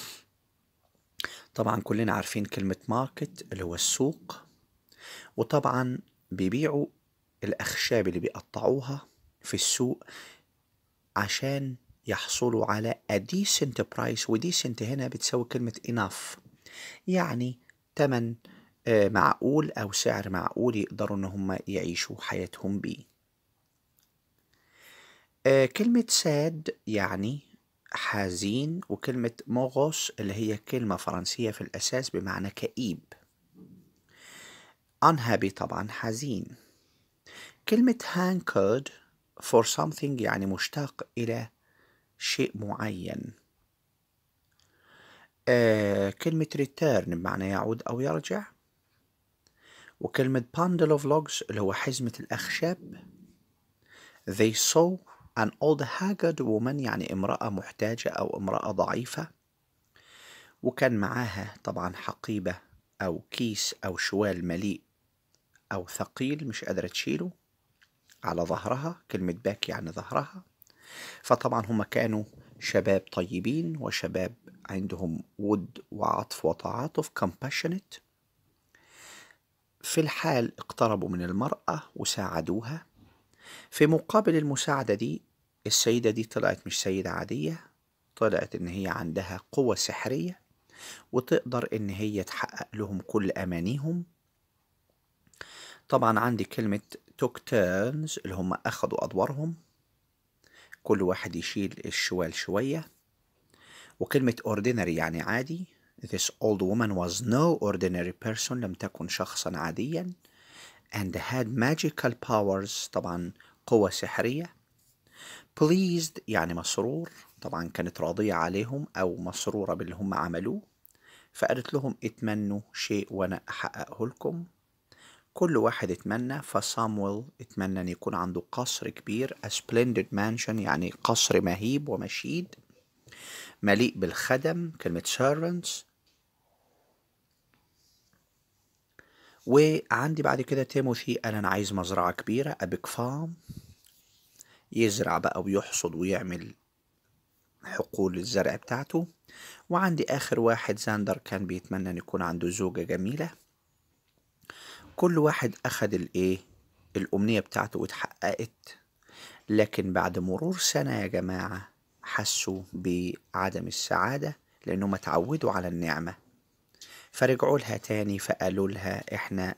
S1: طبعا كلنا عارفين كلمة ماركت اللي هو السوق وطبعا بيبيعوا الأخشاب اللي بيقطعوها في السوق عشان يحصلوا على a decent price و decent هنا بتساوي كلمة enough يعني تمن آه، معقول أو سعر معقول يقدروا إن هم يعيشوا حياتهم بيه آه، كلمة sad يعني حزين وكلمة موغوس اللي هي كلمة فرنسية في الأساس بمعنى كئيب unhappy طبعا حزين كلمة hankered for something يعني مشتاق إلى شيء معين آه كلمة return بمعنى يعود أو يرجع وكلمة bundle of logs اللي هو حزمة الأخشاب they saw an old haggard woman يعني امرأة محتاجة أو امرأة ضعيفة وكان معاها طبعا حقيبة أو كيس أو شوال مليء أو ثقيل مش قادرة تشيله على ظهرها كلمة باك يعني ظهرها فطبعا هم كانوا شباب طيبين وشباب عندهم ود وعطف وتعاطف compassionate في الحال اقتربوا من المرأة وساعدوها في مقابل المساعدة دي السيدة دي طلعت مش سيدة عادية طلعت إن هي عندها قوة سحرية وتقدر إن هي تحقق لهم كل أمانيهم طبعا عندي كلمة took turns اللي هم أخدوا أدوارهم كل واحد يشيل الشوال شوية وكلمة ordinary يعني عادي This old woman was no ordinary person لم تكن شخصا عاديا and had magical powers طبعا قوة سحرية pleased يعني مسرور طبعا كانت راضية عليهم أو مسرورة باللي هم عملوه فقالت لهم اتمنوا شيء وأنا أحققه لكم كل واحد اتمنى فصامويل اتمنى أن يكون عنده قصر كبير a splendid mansion يعني قصر مهيب ومشيد مليء بالخدم كلمة servants وعندي بعد كده تيموثي قال أنا عايز مزرعة كبيرة a big farm يزرع بقى ويحصد ويعمل حقول الزرع بتاعته وعندي آخر واحد زاندر كان بيتمنى أن يكون عنده زوجة جميلة كل واحد أخد الإيه الأمنية بتاعته واتحققت لكن بعد مرور سنة يا جماعة حسوا بعدم السعادة لأنهم اتعودوا على النعمة فرجعوا لها تاني فقالوا لها إحنا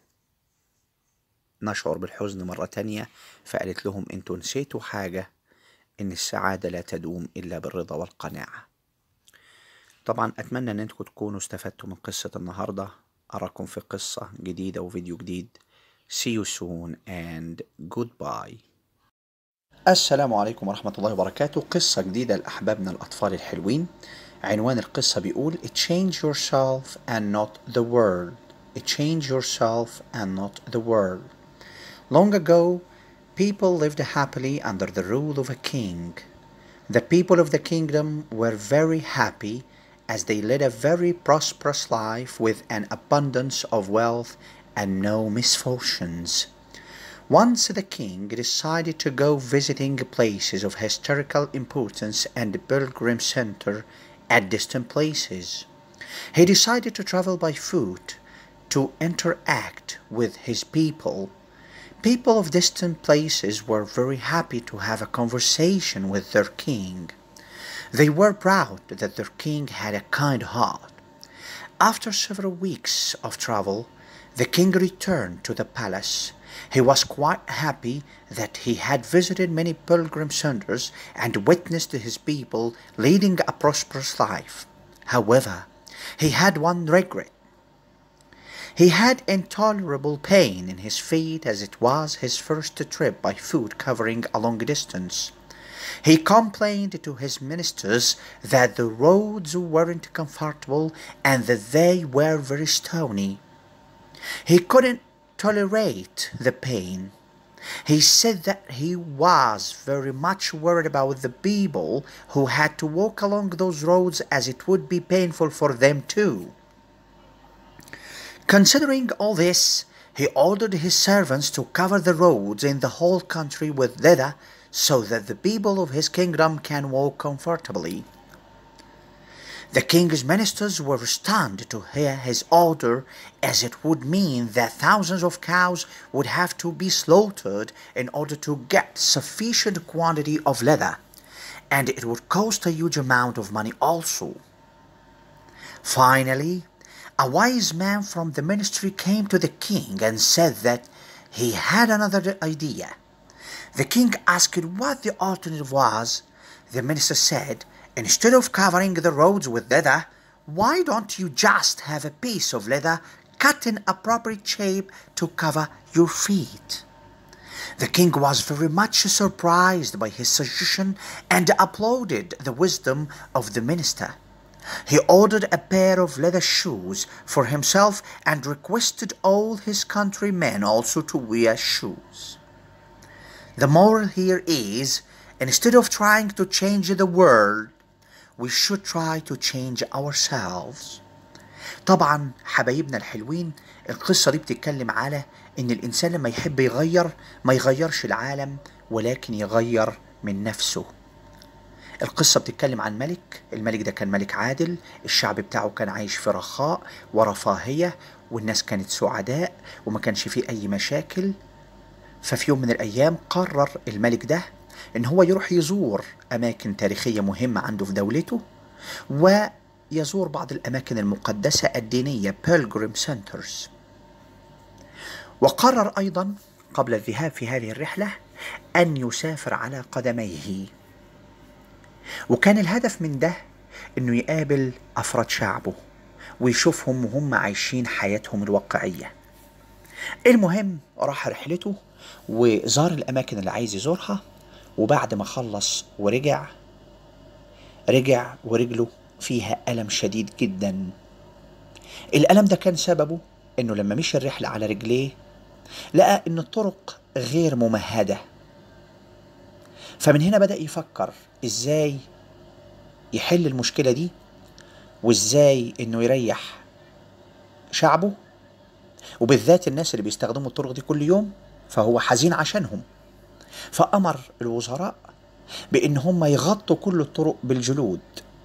S1: نشعر بالحزن مرة تانية فقالت لهم انتوا نسيتوا حاجة إن السعادة لا تدوم إلا بالرضا والقناعة طبعا أتمنى أن انتوا تكونوا استفدتوا من قصة النهاردة أراكم في قصة جديدة وفيديو جديد See you soon and goodbye السلام عليكم ورحمة الله وبركاته قصة جديدة لأحبابنا الأطفال الحلوين عنوان القصة بيقول Change yourself and not the world change yourself and not the world. Long ago, people lived happily under the rule of a king. The people of the kingdom were very happy as they led a very prosperous life with an abundance of wealth and no misfortunes. Once the king decided to go visiting places of historical importance and pilgrim center at distant places. He decided to travel by foot to interact with his people. People of distant places were very happy to have a conversation with their king. They were proud that their king had a kind heart. After several weeks of travel, the king returned to the palace. He was quite happy that he had visited many pilgrim centers and witnessed his people leading a prosperous life. However, he had one regret. He had intolerable pain in his feet as it was his first trip by foot covering a long distance. He complained to his ministers that the roads weren't comfortable and that they were very stony. He couldn't tolerate the pain. He said that he was very much worried about the people who had to walk along those roads as it would be painful for them too. Considering all this, he ordered his servants to cover the roads in the whole country with leather so that the people of his kingdom can walk comfortably. The king's ministers were stunned to hear his order, as it would mean that thousands of cows would have to be slaughtered in order to get sufficient quantity of leather, and it would cost a huge amount of money also. Finally, a wise man from the ministry came to the king and said that he had another idea. The king asked what the alternative was. The minister said, Instead of covering the roads with leather, why don't you just have a piece of leather cut in appropriate shape to cover your feet? The king was very much surprised by his suggestion and applauded the wisdom of the minister. He ordered a pair of leather shoes for himself and requested all his countrymen also to wear shoes. The moral here is instead of trying to change the world, we should try to change ourselves. طبعا حبايبنا الحلوين القصة دي بتتكلم على إن الإنسان لما يحب يغير ما يغيرش العالم ولكن يغير من نفسه القصة بتتكلم عن ملك الملك ده كان ملك عادل الشعب بتاعه كان عايش في رخاء ورفاهية والناس كانت سعداء وما كانش فيه أي مشاكل ففي يوم من الأيام قرر الملك ده إن هو يروح يزور أماكن تاريخية مهمة عنده في دولته ويزور بعض الأماكن المقدسة الدينية Pilgrim Centers وقرر أيضا قبل الذهاب في هذه الرحلة أن يسافر على قدميه وكان الهدف من ده انه يقابل افراد شعبه ويشوفهم وهم عايشين حياتهم الواقعيه المهم راح رحلته وزار الاماكن اللي عايز يزورها وبعد ما خلص ورجع رجع ورجله فيها الم شديد جدا الالم ده كان سببه انه لما مشي الرحله على رجليه لقى ان الطرق غير ممهده فمن هنا بدأ يفكر ازاي يحل المشكلة دي وازاي انه يريح شعبه وبالذات الناس اللي بيستخدموا الطرق دي كل يوم فهو حزين عشانهم فأمر الوزراء بإن هم يغطوا كل الطرق بالجلود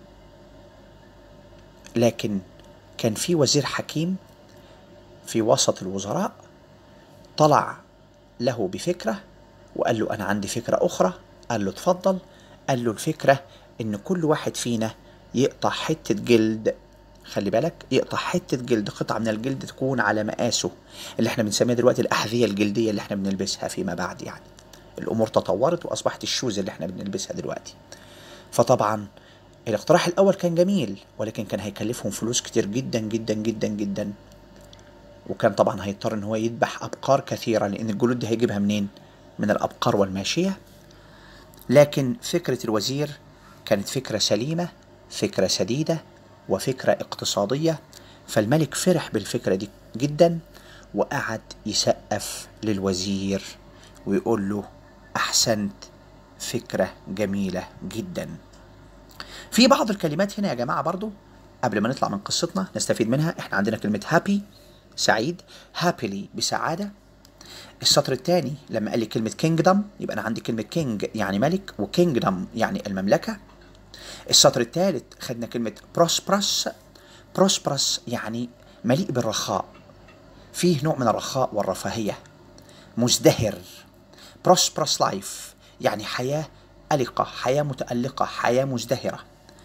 S1: لكن كان في وزير حكيم في وسط الوزراء طلع له بفكرة وقال له أنا عندي فكرة أخرى قال له اتفضل قال له الفكرة إن كل واحد فينا يقطع حتة جلد خلي بالك يقطع حتة جلد قطعة من الجلد تكون على مقاسه اللي احنا بنسميها دلوقتي الأحذية الجلدية اللي احنا بنلبسها فيما بعد يعني الأمور تطورت وأصبحت الشوز اللي احنا بنلبسها دلوقتي فطبعا الاقتراح الأول كان جميل ولكن كان هيكلفهم فلوس كتير جدا جدا جدا جدا وكان طبعا هيضطر ان هو يذبح أبقار كثيرة لأن الجلود دي هيجيبها منين؟ من الأبقار والماشية لكن فكرة الوزير كانت فكرة سليمة فكرة سديدة وفكرة اقتصادية فالملك فرح بالفكرة دي جدا وقعد يسقف للوزير ويقول له احسنت فكره جميله جدا في بعض الكلمات هنا يا جماعه برضو قبل ما نطلع من قصتنا نستفيد منها احنا عندنا كلمه هابي سعيد هابيلي بسعاده السطر الثاني لما قال لي كلمه كينجدم يبقى انا عندي كلمه كينج يعني ملك وكينجدم يعني المملكه السطر الثالث خدنا كلمه بروسبرس بروسبرس يعني مليء بالرخاء فيه نوع من الرخاء والرفاهيه مزدهر prosperous life يعني حياة ألقة حياة متألقة حياة مزدهرة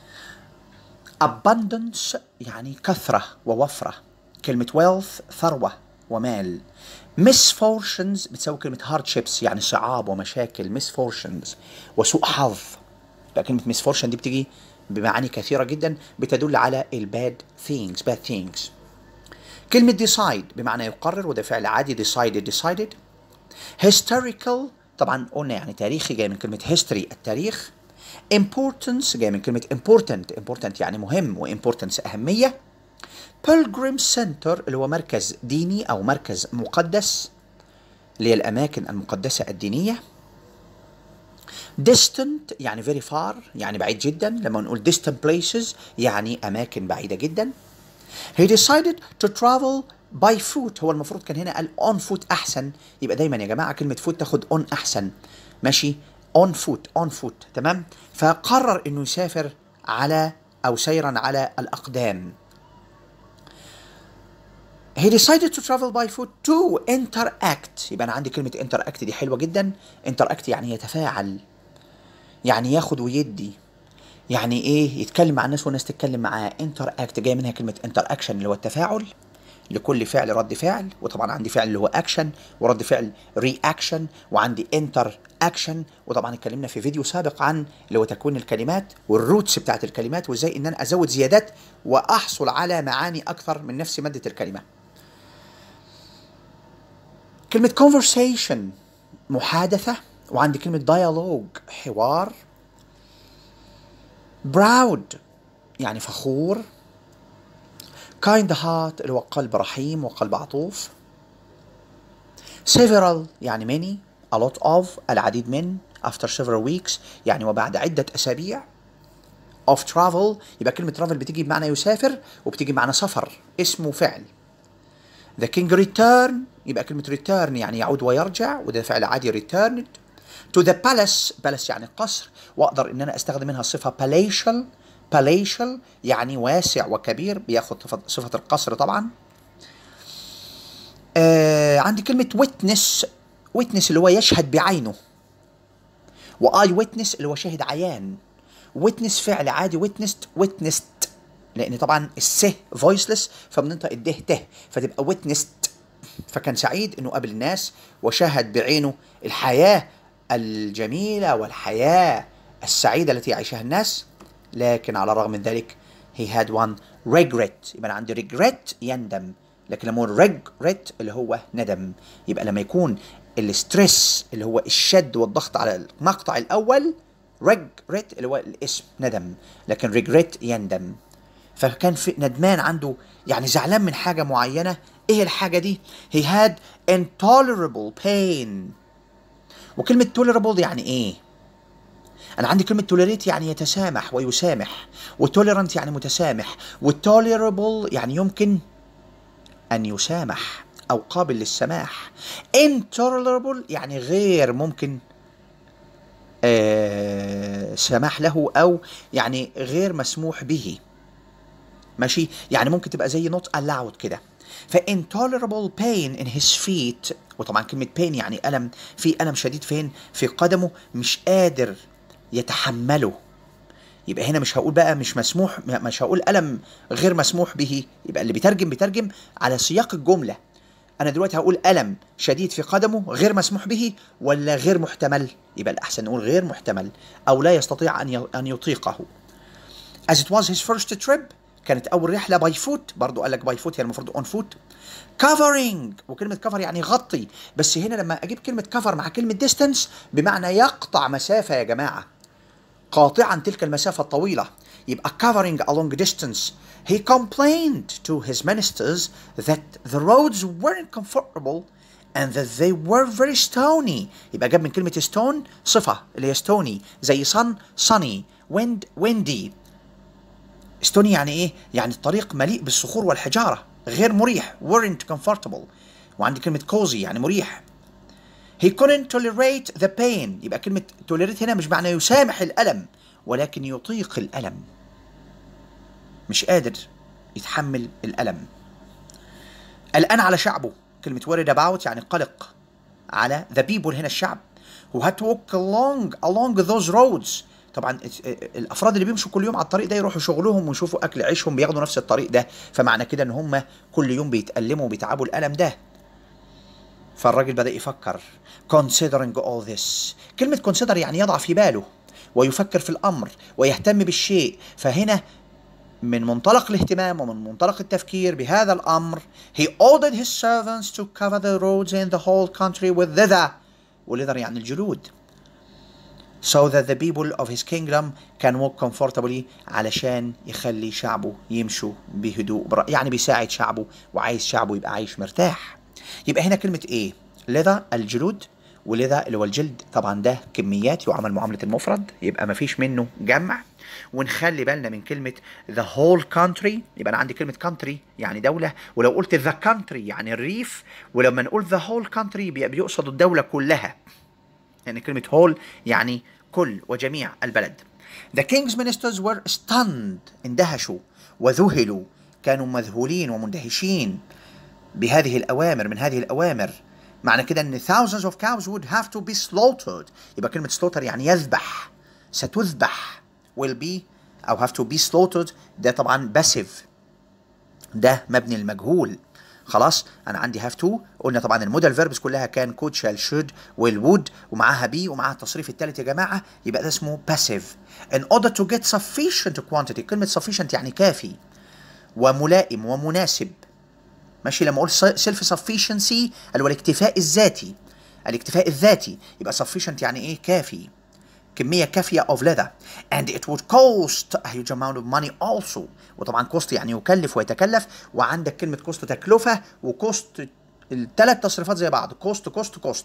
S1: abundance يعني كثرة ووفرة كلمة wealth ثروة ومال misfortunes بتساوي كلمة hardships يعني صعاب ومشاكل misfortunes وسوء حظ بقى كلمة misfortune دي بتيجي بمعاني كثيرة جدا بتدل على ال bad things bad things كلمة decide بمعنى يقرر وده فعل عادي decided decided historical طبعا قلنا يعني تاريخي جاي من كلمة history التاريخ importance جاي من كلمة important important يعني مهم و importance أهمية pilgrim center اللي هو مركز ديني أو مركز مقدس اللي هي الأماكن المقدسة الدينية distant يعني very far يعني بعيد جدا لما نقول distant places يعني أماكن بعيدة جدا He decided to travel by foot هو المفروض كان هنا قال on foot احسن يبقى دايما يا جماعه كلمه foot تاخد on احسن ماشي on foot on foot تمام فقرر انه يسافر على او سيرا على الاقدام He decided to travel by foot to interact يبقى انا عندي كلمه interact دي حلوه جدا interact يعني يتفاعل يعني ياخد ويدي يعني ايه يتكلم مع الناس والناس تتكلم معاه interact جاي منها كلمه interaction اللي هو التفاعل لكل فعل رد فعل وطبعا عندي فعل اللي هو اكشن ورد فعل رياكشن وعندي انتر اكشن وطبعا اتكلمنا في فيديو سابق عن اللي هو تكوين الكلمات والروتس بتاعت الكلمات وازاي ان انا ازود زيادات واحصل على معاني اكثر من نفس ماده الكلمه كلمه conversation محادثه وعندي كلمه dialogue حوار proud يعني فخور kind heart اللي هو قلب رحيم وقلب عطوف several يعني many a lot of العديد من after several weeks يعني وبعد عدة أسابيع of travel يبقى كلمة travel بتيجي بمعنى يسافر وبتيجي بمعنى سفر اسمه فعل the king return يبقى كلمة return يعني يعود ويرجع وده فعل عادي returned to the palace palace يعني قصر واقدر ان انا استخدم منها الصفة palatial palatial يعني واسع وكبير بياخد صفة القصر طبعا آه عندي كلمة witness witness اللي هو يشهد بعينه واي witness اللي هو شاهد عيان witness فعل عادي witnessed witnessed لان طبعا الس voiceless فبننطق الده ته فتبقى witnessed فكان سعيد انه قابل الناس وشاهد بعينه الحياة الجميلة والحياة السعيدة التي يعيشها الناس لكن على الرغم من ذلك he had one regret يبقى أنا عندي regret يندم لكن لما اقول regret اللي هو ندم يبقى لما يكون الستريس اللي هو الشد والضغط على المقطع الأول regret اللي هو الاسم ندم لكن regret يندم فكان في ندمان عنده يعني زعلان من حاجة معينة ايه الحاجة دي he had intolerable pain وكلمة tolerable يعني ايه انا عندي كلمه توليريت يعني يتسامح ويسامح وتوليرنت يعني متسامح والتوليربل يعني يمكن ان يسامح او قابل للسماح intolerable يعني غير ممكن آه سماح له او يعني غير مسموح به ماشي يعني ممكن تبقى زي not allowed كده ف intolerable pain in his feet وطبعا كلمة pain يعني ألم في ألم شديد فين في قدمه مش قادر يتحمله يبقى هنا مش هقول بقى مش مسموح مش هقول ألم غير مسموح به يبقى اللي بيترجم بيترجم على سياق الجملة أنا دلوقتي هقول ألم شديد في قدمه غير مسموح به ولا غير محتمل يبقى الأحسن نقول غير محتمل أو لا يستطيع أن أن يطيقه As it was his first trip كانت أول رحلة باي فوت برضو قال لك باي فوت هي المفروض اون فوت كفرنج وكلمة كفر يعني يغطي بس هنا لما أجيب كلمة كفر مع كلمة ديستنس بمعنى يقطع مسافة يا جماعة قاطعا تلك المسافة الطويلة يبقى covering a long distance he complained to his ministers that the roads weren't comfortable and that they were very stony يبقى جاب من كلمة stone صفة اللي هي stony زي sun sunny wind windy stony يعني ايه؟ يعني الطريق مليء بالصخور والحجارة غير مريح weren't comfortable وعندي كلمة cozy يعني مريح He couldn't tolerate the pain يبقى كلمة tolerate هنا مش معنى يسامح الألم ولكن يطيق الألم مش قادر يتحمل الألم قلقان على شعبه كلمة worried about يعني قلق على the people هنا الشعب who had to walk along along those roads طبعا الافراد اللي بيمشوا كل يوم على الطريق ده يروحوا شغلهم ويشوفوا اكل عيشهم بياخدوا نفس الطريق ده فمعنى كده ان هم كل يوم بيتألموا وبيتعبوا الألم ده فالراجل بدأ يفكر considering all this كلمة consider يعني يضع في باله ويفكر في الأمر ويهتم بالشيء فهنا من منطلق الاهتمام ومن منطلق التفكير بهذا الأمر he ordered his servants to cover the roads in the whole country with leather وليذر يعني الجلود so that the people of his kingdom can walk comfortably علشان يخلي شعبه يمشوا بهدوء برا- يعني بيساعد شعبه وعايز شعبه يبقى عايش مرتاح يبقى هنا كلمة ايه لذا الجلود ولذا اللي هو الجلد طبعا ده كميات يعمل معاملة المفرد يبقى ما فيش منه جمع ونخلي بالنا من كلمة the whole country يبقى أنا عندي كلمة country يعني دولة ولو قلت the country يعني الريف ولما نقول the whole country بيبقى بيقصد الدولة كلها يعني كلمة whole يعني كل وجميع البلد The king's ministers were stunned اندهشوا وذهلوا كانوا مذهولين ومندهشين بهذه الأوامر من هذه الأوامر معنى كده أن thousands of cows would have to be slaughtered يبقى كلمة slaughter يعني يذبح ستذبح will be أو have to be slaughtered ده طبعا passive ده مبني المجهول خلاص انا عندي have to قلنا طبعا المودال فيربس كلها كان could shall should will would ومعاها be ومعاها التصريف الثالث يا جماعه يبقى ده اسمه passive in order to get sufficient quantity كلمه sufficient يعني كافي وملائم ومناسب ماشي لما اقول سيلف sufficiency اللي هو الاكتفاء الذاتي الاكتفاء الذاتي يبقى sufficient يعني ايه كافي كمية كافية of leather and it would cost a huge amount of money also وطبعا cost يعني يكلف ويتكلف وعندك كلمة cost تكلفة وكوست الثلاث تصريفات زي بعض cost cost cost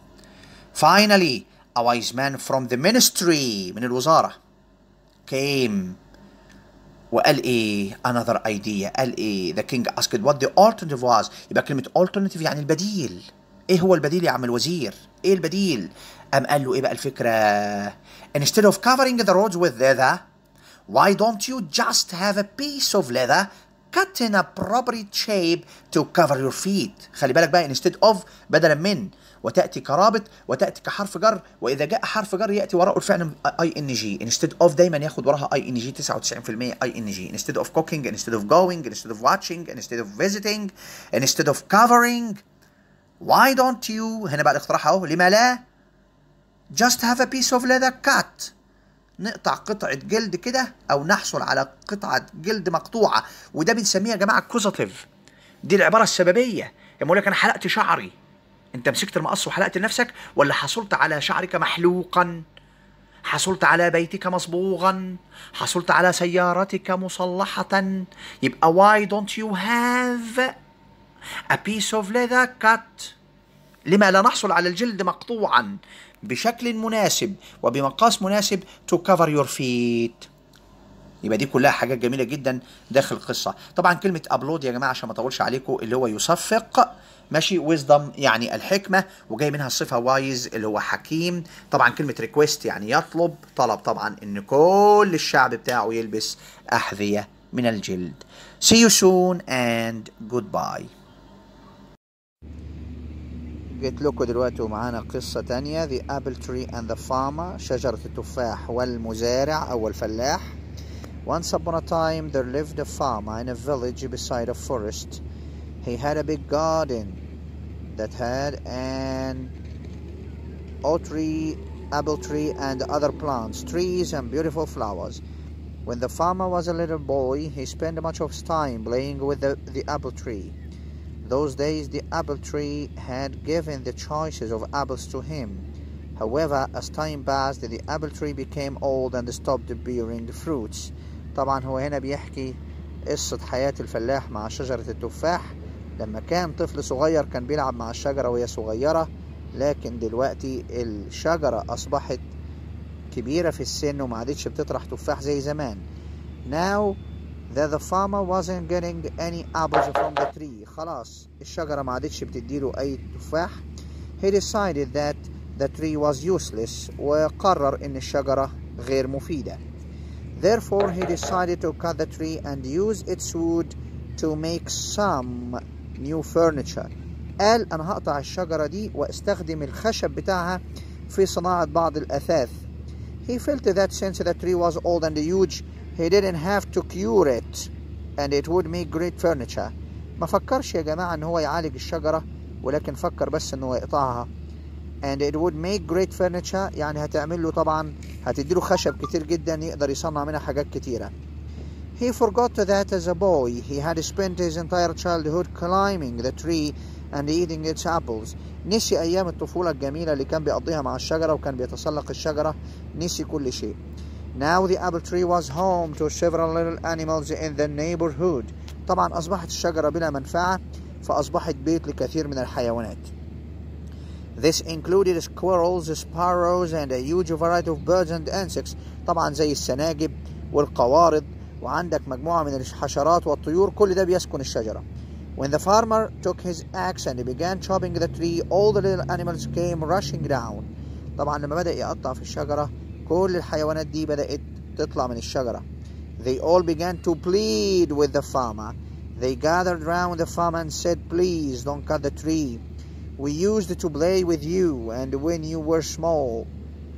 S1: finally a wise man from the ministry من الوزارة came وقال ايه another idea قال ايه the king asked what the alternative was يبقى كلمة alternative يعني البديل ايه هو البديل يا عم الوزير ايه البديل قام قال له ايه بقى الفكرة instead of covering the roads with leather why don't you just have a piece of leather cut in appropriate shape to cover your feet خلي بالك بقى instead of بدلا من وتأتي كرابط وتأتي كحرف جر وإذا جاء حرف جر يأتي وراءه الفعل اي ان جي instead of دايما ياخد وراها اي ان جي 99% اي ان جي instead of cooking instead of going instead of watching instead of visiting instead of covering why don't you هنا بقى الاقتراح اهو لما لا just have a piece of leather cut نقطع قطعة جلد كده أو نحصل على قطعة جلد مقطوعة وده بنسميها يا جماعة كوزاتيف دي العبارة السببية لما أقول لك أنا حلقت شعري أنت مسكت المقص وحلقت لنفسك ولا حصلت على شعرك محلوقا حصلت على بيتك مصبوغا حصلت على سيارتك مصلحة يبقى why don't you have a piece of leather cut لما لا نحصل على الجلد مقطوعا بشكل مناسب وبمقاس مناسب to cover your feet يبقى دي كلها حاجات جميله جدا داخل القصه طبعا كلمه ابلود يا جماعه عشان ما اطولش عليكم اللي هو يصفق ماشي ويزدم يعني الحكمه وجاي منها الصفه وايز اللي هو حكيم طبعا كلمه ريكويست يعني يطلب طلب طبعا ان كل الشعب بتاعه يلبس احذيه من الجلد see you soon and goodbye جيت لكم دلوقتي ومعانا قصة تانية The Apple Tree and the Farmer شجرة التفاح والمزارع أو الفلاح Once upon a time there lived a farmer in a village beside a forest. He had a big garden that had an oak tree, apple tree and other plants, trees and beautiful flowers. When the farmer was a little boy, he spent much of his time playing with the, the apple tree. Those days the apple tree had given the choices of apples to him. However, as time passed, the apple tree became old and stopped bearing fruits. طبعا هو هنا بيحكي قصة حياة الفلاح مع شجرة التفاح لما كان طفل صغير كان بيلعب مع الشجرة وهي صغيرة لكن دلوقتي الشجرة أصبحت كبيرة في السن وما عادتش بتطرح تفاح زي زمان now that the farmer wasn't getting any apples from the tree خلاص الشجرة ما عادتش بتديله أي تفاح he decided that the tree was useless وقرر إن الشجرة غير مفيدة therefore he decided to cut the tree and use its wood to make some new furniture قال أنا هقطع الشجرة دي وأستخدم الخشب بتاعها في صناعة بعض الأثاث He felt that since the tree was old and huge he didn't have to cure it and it would make great furniture ما فكرش يا جماعة ان هو يعالج الشجرة ولكن فكر بس ان هو يقطعها and it would make great furniture يعني هتعمل له طبعا هتديله خشب كتير جدا يقدر يصنع منها حاجات كتيرة He forgot that as a boy he had spent his entire childhood climbing the tree and eating its apples نسي أيام الطفولة الجميلة اللي كان بيقضيها مع الشجرة وكان بيتسلق الشجرة نسي كل شيء Now the apple tree was home to several little animals in the neighborhood طبعا أصبحت الشجرة بلا منفعة فأصبحت بيت لكثير من الحيوانات This included squirrels, sparrows and a huge variety of birds and insects طبعا زي السناجب والقوارض وعندك مجموعة من الحشرات والطيور كل ده بيسكن الشجرة When the farmer took his axe and began chopping the tree all the little animals came rushing down طبعا لما بدأ يقطع في الشجرة كل الحيوانات دي بدأت تطلع من الشجرة They all began to plead with the farmer They gathered round the farmer and said please don't cut the tree We used to play with you and when you were small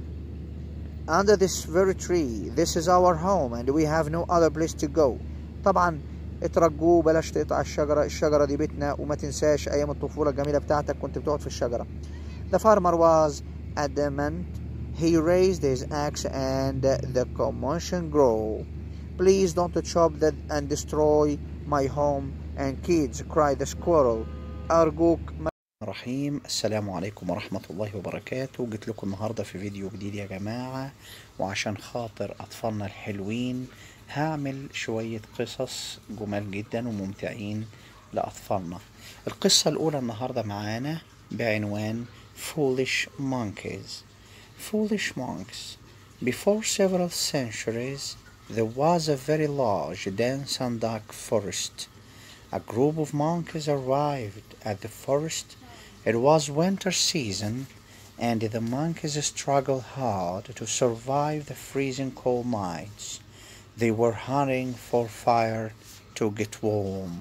S1: under this very tree this is our home and we have no other place to go طبعا اترجوه بلاش تقطع الشجرة الشجرة دي بيتنا وما تنساش أيام الطفولة الجميلة بتاعتك كنت بتقعد في الشجرة The farmer was adamant He raised his axe and the commotion grew Please don't chop that and destroy my home and kids cried the squirrel أرجوك ما رحيم السلام عليكم ورحمة الله وبركاته جيت لكم النهاردة في فيديو جديد يا جماعة وعشان خاطر أطفالنا الحلوين هعمل شوية قصص جمال جدا وممتعين لأطفالنا القصة الأولى النهاردة معانا بعنوان Foolish Monkeys Foolish monks Before several centuries there was a very large dense and dark forest A group of monkeys arrived at the forest It was winter season and the monkeys struggled hard to survive the freezing cold nights. They were hunting for fire to get warm.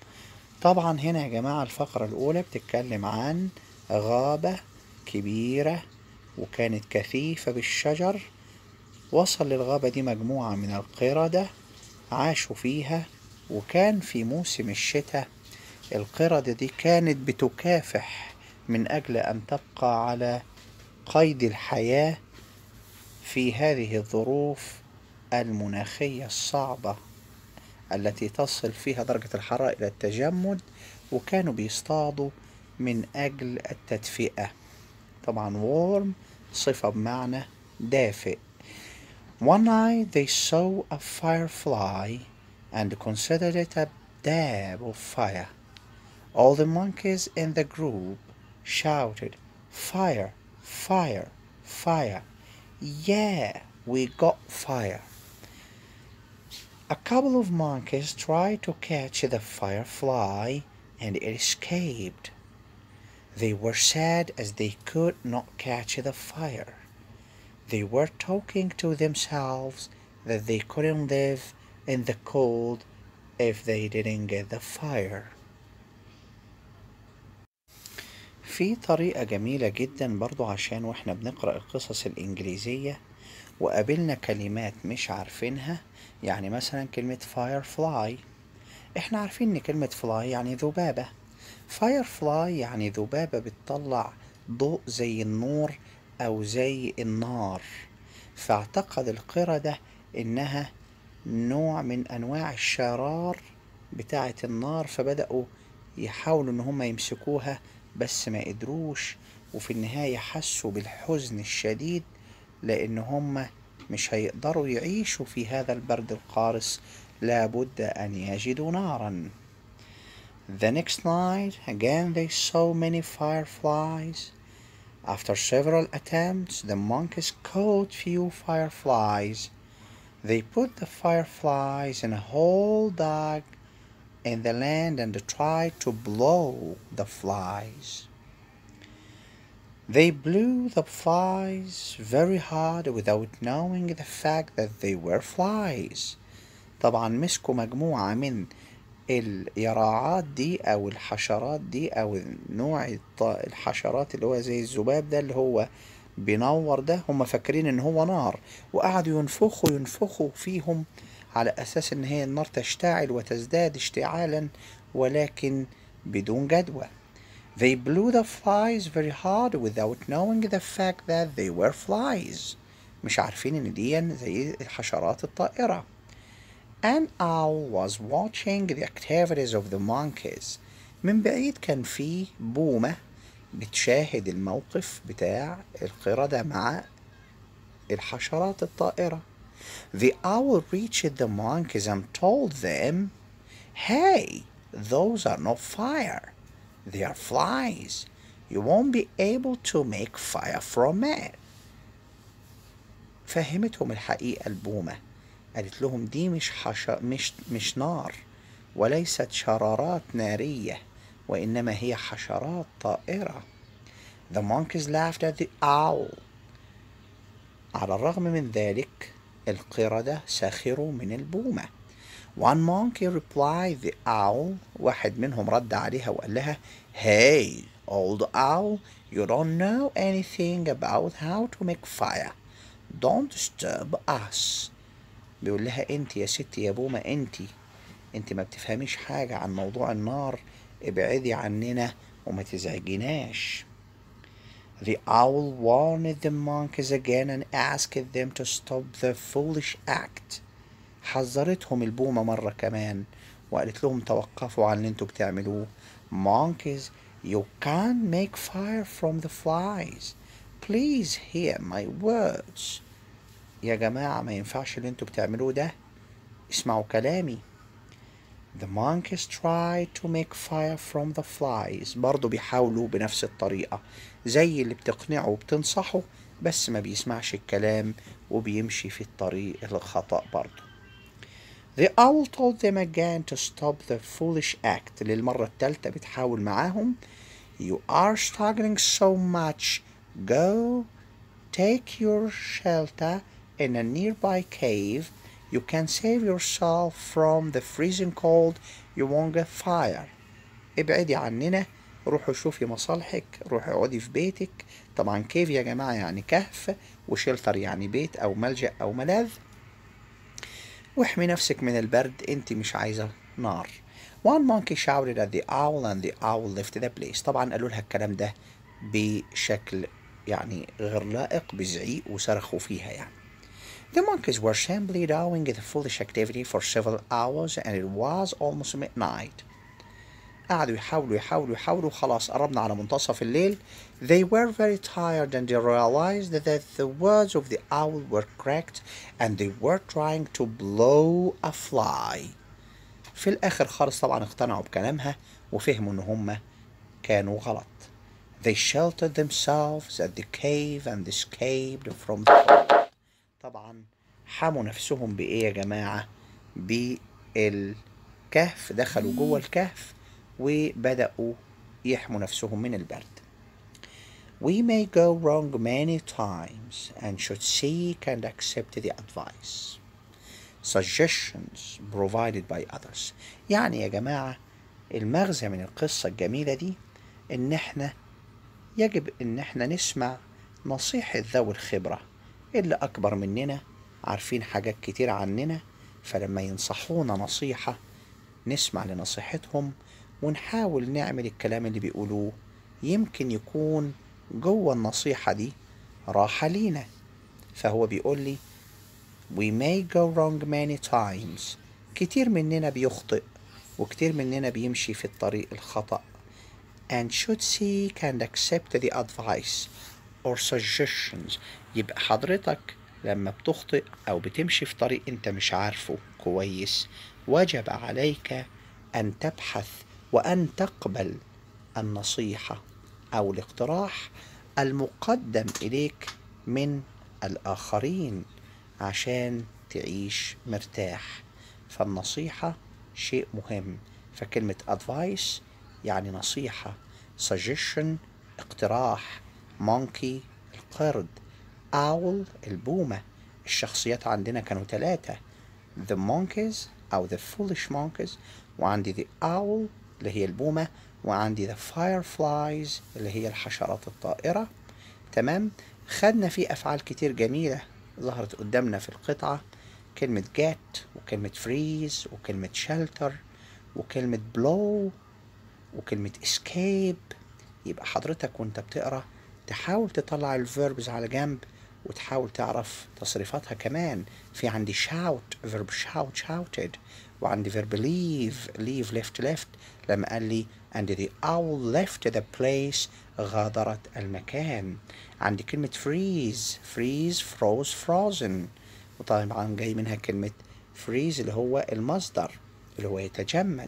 S1: طبعا هنا يا جماعة الفقرة الأولى بتتكلم عن غابة كبيرة وكانت كثيفة بالشجر وصل للغابة دي مجموعة من القردة عاشوا فيها وكان في موسم الشتاء القردة دي كانت بتكافح من أجل أن تبقى على قيد الحياة في هذه الظروف المناخية الصعبة التي تصل فيها درجة الحرارة إلى التجمد وكانوا بيصطادوا من أجل التدفئة طبعا warm صفة بمعنى دافئ One night they saw a firefly and considered it a dab of fire. All the monkeys in the group shouted, Fire! Fire! Fire! Yeah, we got fire! A couple of monkeys tried to catch the firefly and it escaped. They were sad as they could not catch the fire. They were talking to themselves that they couldn't live in the cold if they didn't get the fire. في طريقة جميلة جدا برضو عشان واحنا بنقرأ القصص الإنجليزية وقابلنا كلمات مش عارفينها يعني مثلا كلمة firefly احنا عارفين ان كلمة fly يعني ذبابة firefly يعني ذبابة بتطلع ضوء زي النور أو زي النار فاعتقد القردة إنها نوع من أنواع الشرار بتاعة النار فبدأوا يحاولوا إن هم يمسكوها بس ما قدروش وفي النهاية حسوا بالحزن الشديد لأن هم مش هيقدروا يعيشوا في هذا البرد القارس لابد أن يجدوا نارا The next night again they saw many fireflies After several attempts the monkeys caught few fireflies They put the fireflies in a hole dug in the land and tried to blow the flies. They blew the flies very hard without knowing the fact that they were flies. طبعا مسكوا مجموعة من اليراعات دي أو الحشرات دي أو نوع الط- الحشرات اللي هو زي الذباب ده اللي هو بينور ده هم فاكرين ان هو نار وقعدوا ينفخوا ينفخوا فيهم على اساس ان هي النار تشتعل وتزداد اشتعالا ولكن بدون جدوى They blew the flies very hard without knowing the fact that they were flies مش عارفين ان دي زي الحشرات الطائرة An owl was watching the activities of the monkeys من بعيد كان في بومة بتشاهد الموقف بتاع القردة مع الحشرات الطائرة. The owl reached the monkeys and told them, Hey, those are not fire. They are flies. You won't be able to make fire from it. فهمتهم الحقيقة البومة قالت لهم دي مش حش... مش مش نار وليست شرارات نارية وإنما هي حشرات طائرة. The monkeys laughed at the owl. على الرغم من ذلك القردة سخروا من البومة. One monkey replied the owl واحد منهم رد عليها وقال لها Hey old owl you don't know anything about how to make fire don't disturb us بيقول لها انت يا ستي يا بومة انت انت ما بتفهميش حاجة عن موضوع النار ابعدي عننا وما تزعجناش The owl warned the monkeys again and asked them to stop their foolish act. حذرتهم البومة مرة كمان وقالت لهم توقفوا عن اللي انتوا بتعملوه. Monkeys, you can't make fire from the flies. Please hear my words. يا جماعة ما ينفعش اللي انتوا بتعملوه ده. اسمعوا كلامي. The monkeys tried to make fire from the flies برضو بيحاولوا بنفس الطريقة زي اللي بتقنعه وبتنصحه بس ما بيسمعش الكلام وبيمشي في الطريق الخطأ برضو The owl told them again to stop the foolish act للمرة التالتة بتحاول معاهم You are struggling so much Go take your shelter in a nearby cave You can save yourself from the freezing cold You won't get fire ابعدي عننا روحي شوفي مصالحك روحي اقعدي في بيتك طبعا كيف يا جماعة يعني كهف وشلتر يعني بيت أو ملجأ أو ملاذ واحمي نفسك من البرد انت مش عايزة نار One monkey shouted at the owl and the owl left the place طبعا قالوا لها الكلام ده بشكل يعني غير لائق بزعيق وصرخوا فيها يعني The monkeys were simply doing the foolish activity for several hours and it was almost midnight. قعدوا يحاولوا يحاولوا يحاولوا خلاص قربنا على منتصف الليل. They were very tired and they realized that the words of the owl were correct and they were trying to blow a fly. في الآخر خالص طبعا اقتنعوا بكلامها وفهموا إن هم كانوا غلط. They sheltered themselves at the cave and escaped from the cold. طبعا حموا نفسهم بإيه يا جماعة؟ بالكهف دخلوا جوه الكهف وبدأوا يحموا نفسهم من البرد. We may go wrong many times and should seek and accept the advice. Suggestions provided by others. يعني يا جماعة المغزى من القصة الجميلة دي إن إحنا يجب إن إحنا نسمع نصيحة ذوي الخبرة اللي أكبر مننا عارفين حاجات كتير عننا فلما ينصحونا نصيحة نسمع لنصيحتهم ونحاول نعمل الكلام اللي بيقولوه يمكن يكون جوه النصيحة دي راحة لينا فهو بيقول لي We may go wrong many times كتير مننا بيخطئ وكتير مننا بيمشي في الطريق الخطأ and should seek and accept the advice or suggestions يبقى حضرتك لما بتخطئ أو بتمشي في طريق أنت مش عارفه كويس وجب عليك أن تبحث وأن تقبل النصيحة أو الاقتراح المقدم إليك من الآخرين عشان تعيش مرتاح فالنصيحة شيء مهم فكلمة advice يعني نصيحة suggestion اقتراح monkey القرد owl البومة الشخصيات عندنا كانوا ثلاثة the monkeys أو the foolish monkeys وعندي the owl اللي هي البومة وعندي the fireflies اللي هي الحشرات الطائرة تمام خدنا فيه أفعال كتير جميلة ظهرت قدامنا في القطعة كلمة get وكلمة freeze وكلمة shelter وكلمة blow وكلمة escape يبقى حضرتك وانت بتقرا تحاول تطلع الفيربز على جنب وتحاول تعرف تصريفاتها كمان في عندي shout verb shout shouted وعندي verb leave leave left left لما قال لي and the owl left the place غادرت المكان عندي كلمة freeze freeze froze frozen وطبعا جاي منها كلمة freeze اللي هو المصدر اللي هو يتجمد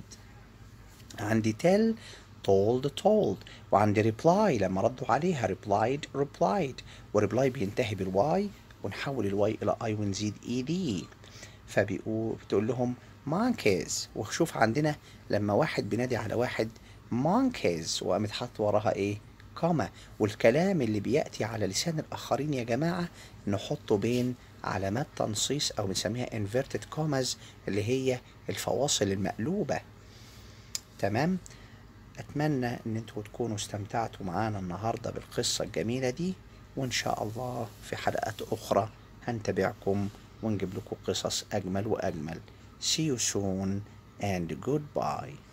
S1: عندي tell told told وعندي reply لما ردوا عليها replied replied وريبلاي بينتهي بالواي ونحول الواي الى اي ونزيد اي دي فبيقول بتقول لهم monkeys وشوف عندنا لما واحد بينادي على واحد monkeys وقامت حاطط وراها ايه كوما والكلام اللي بياتي على لسان الاخرين يا جماعه نحطه بين علامات تنصيص او بنسميها inverted commas اللي هي الفواصل المقلوبه تمام اتمنى ان انتوا تكونوا استمتعتوا معانا النهارده بالقصه الجميله دي وان شاء الله في حلقات اخرى هنتابعكم ونجيب لكم قصص اجمل واجمل see you soon and goodbye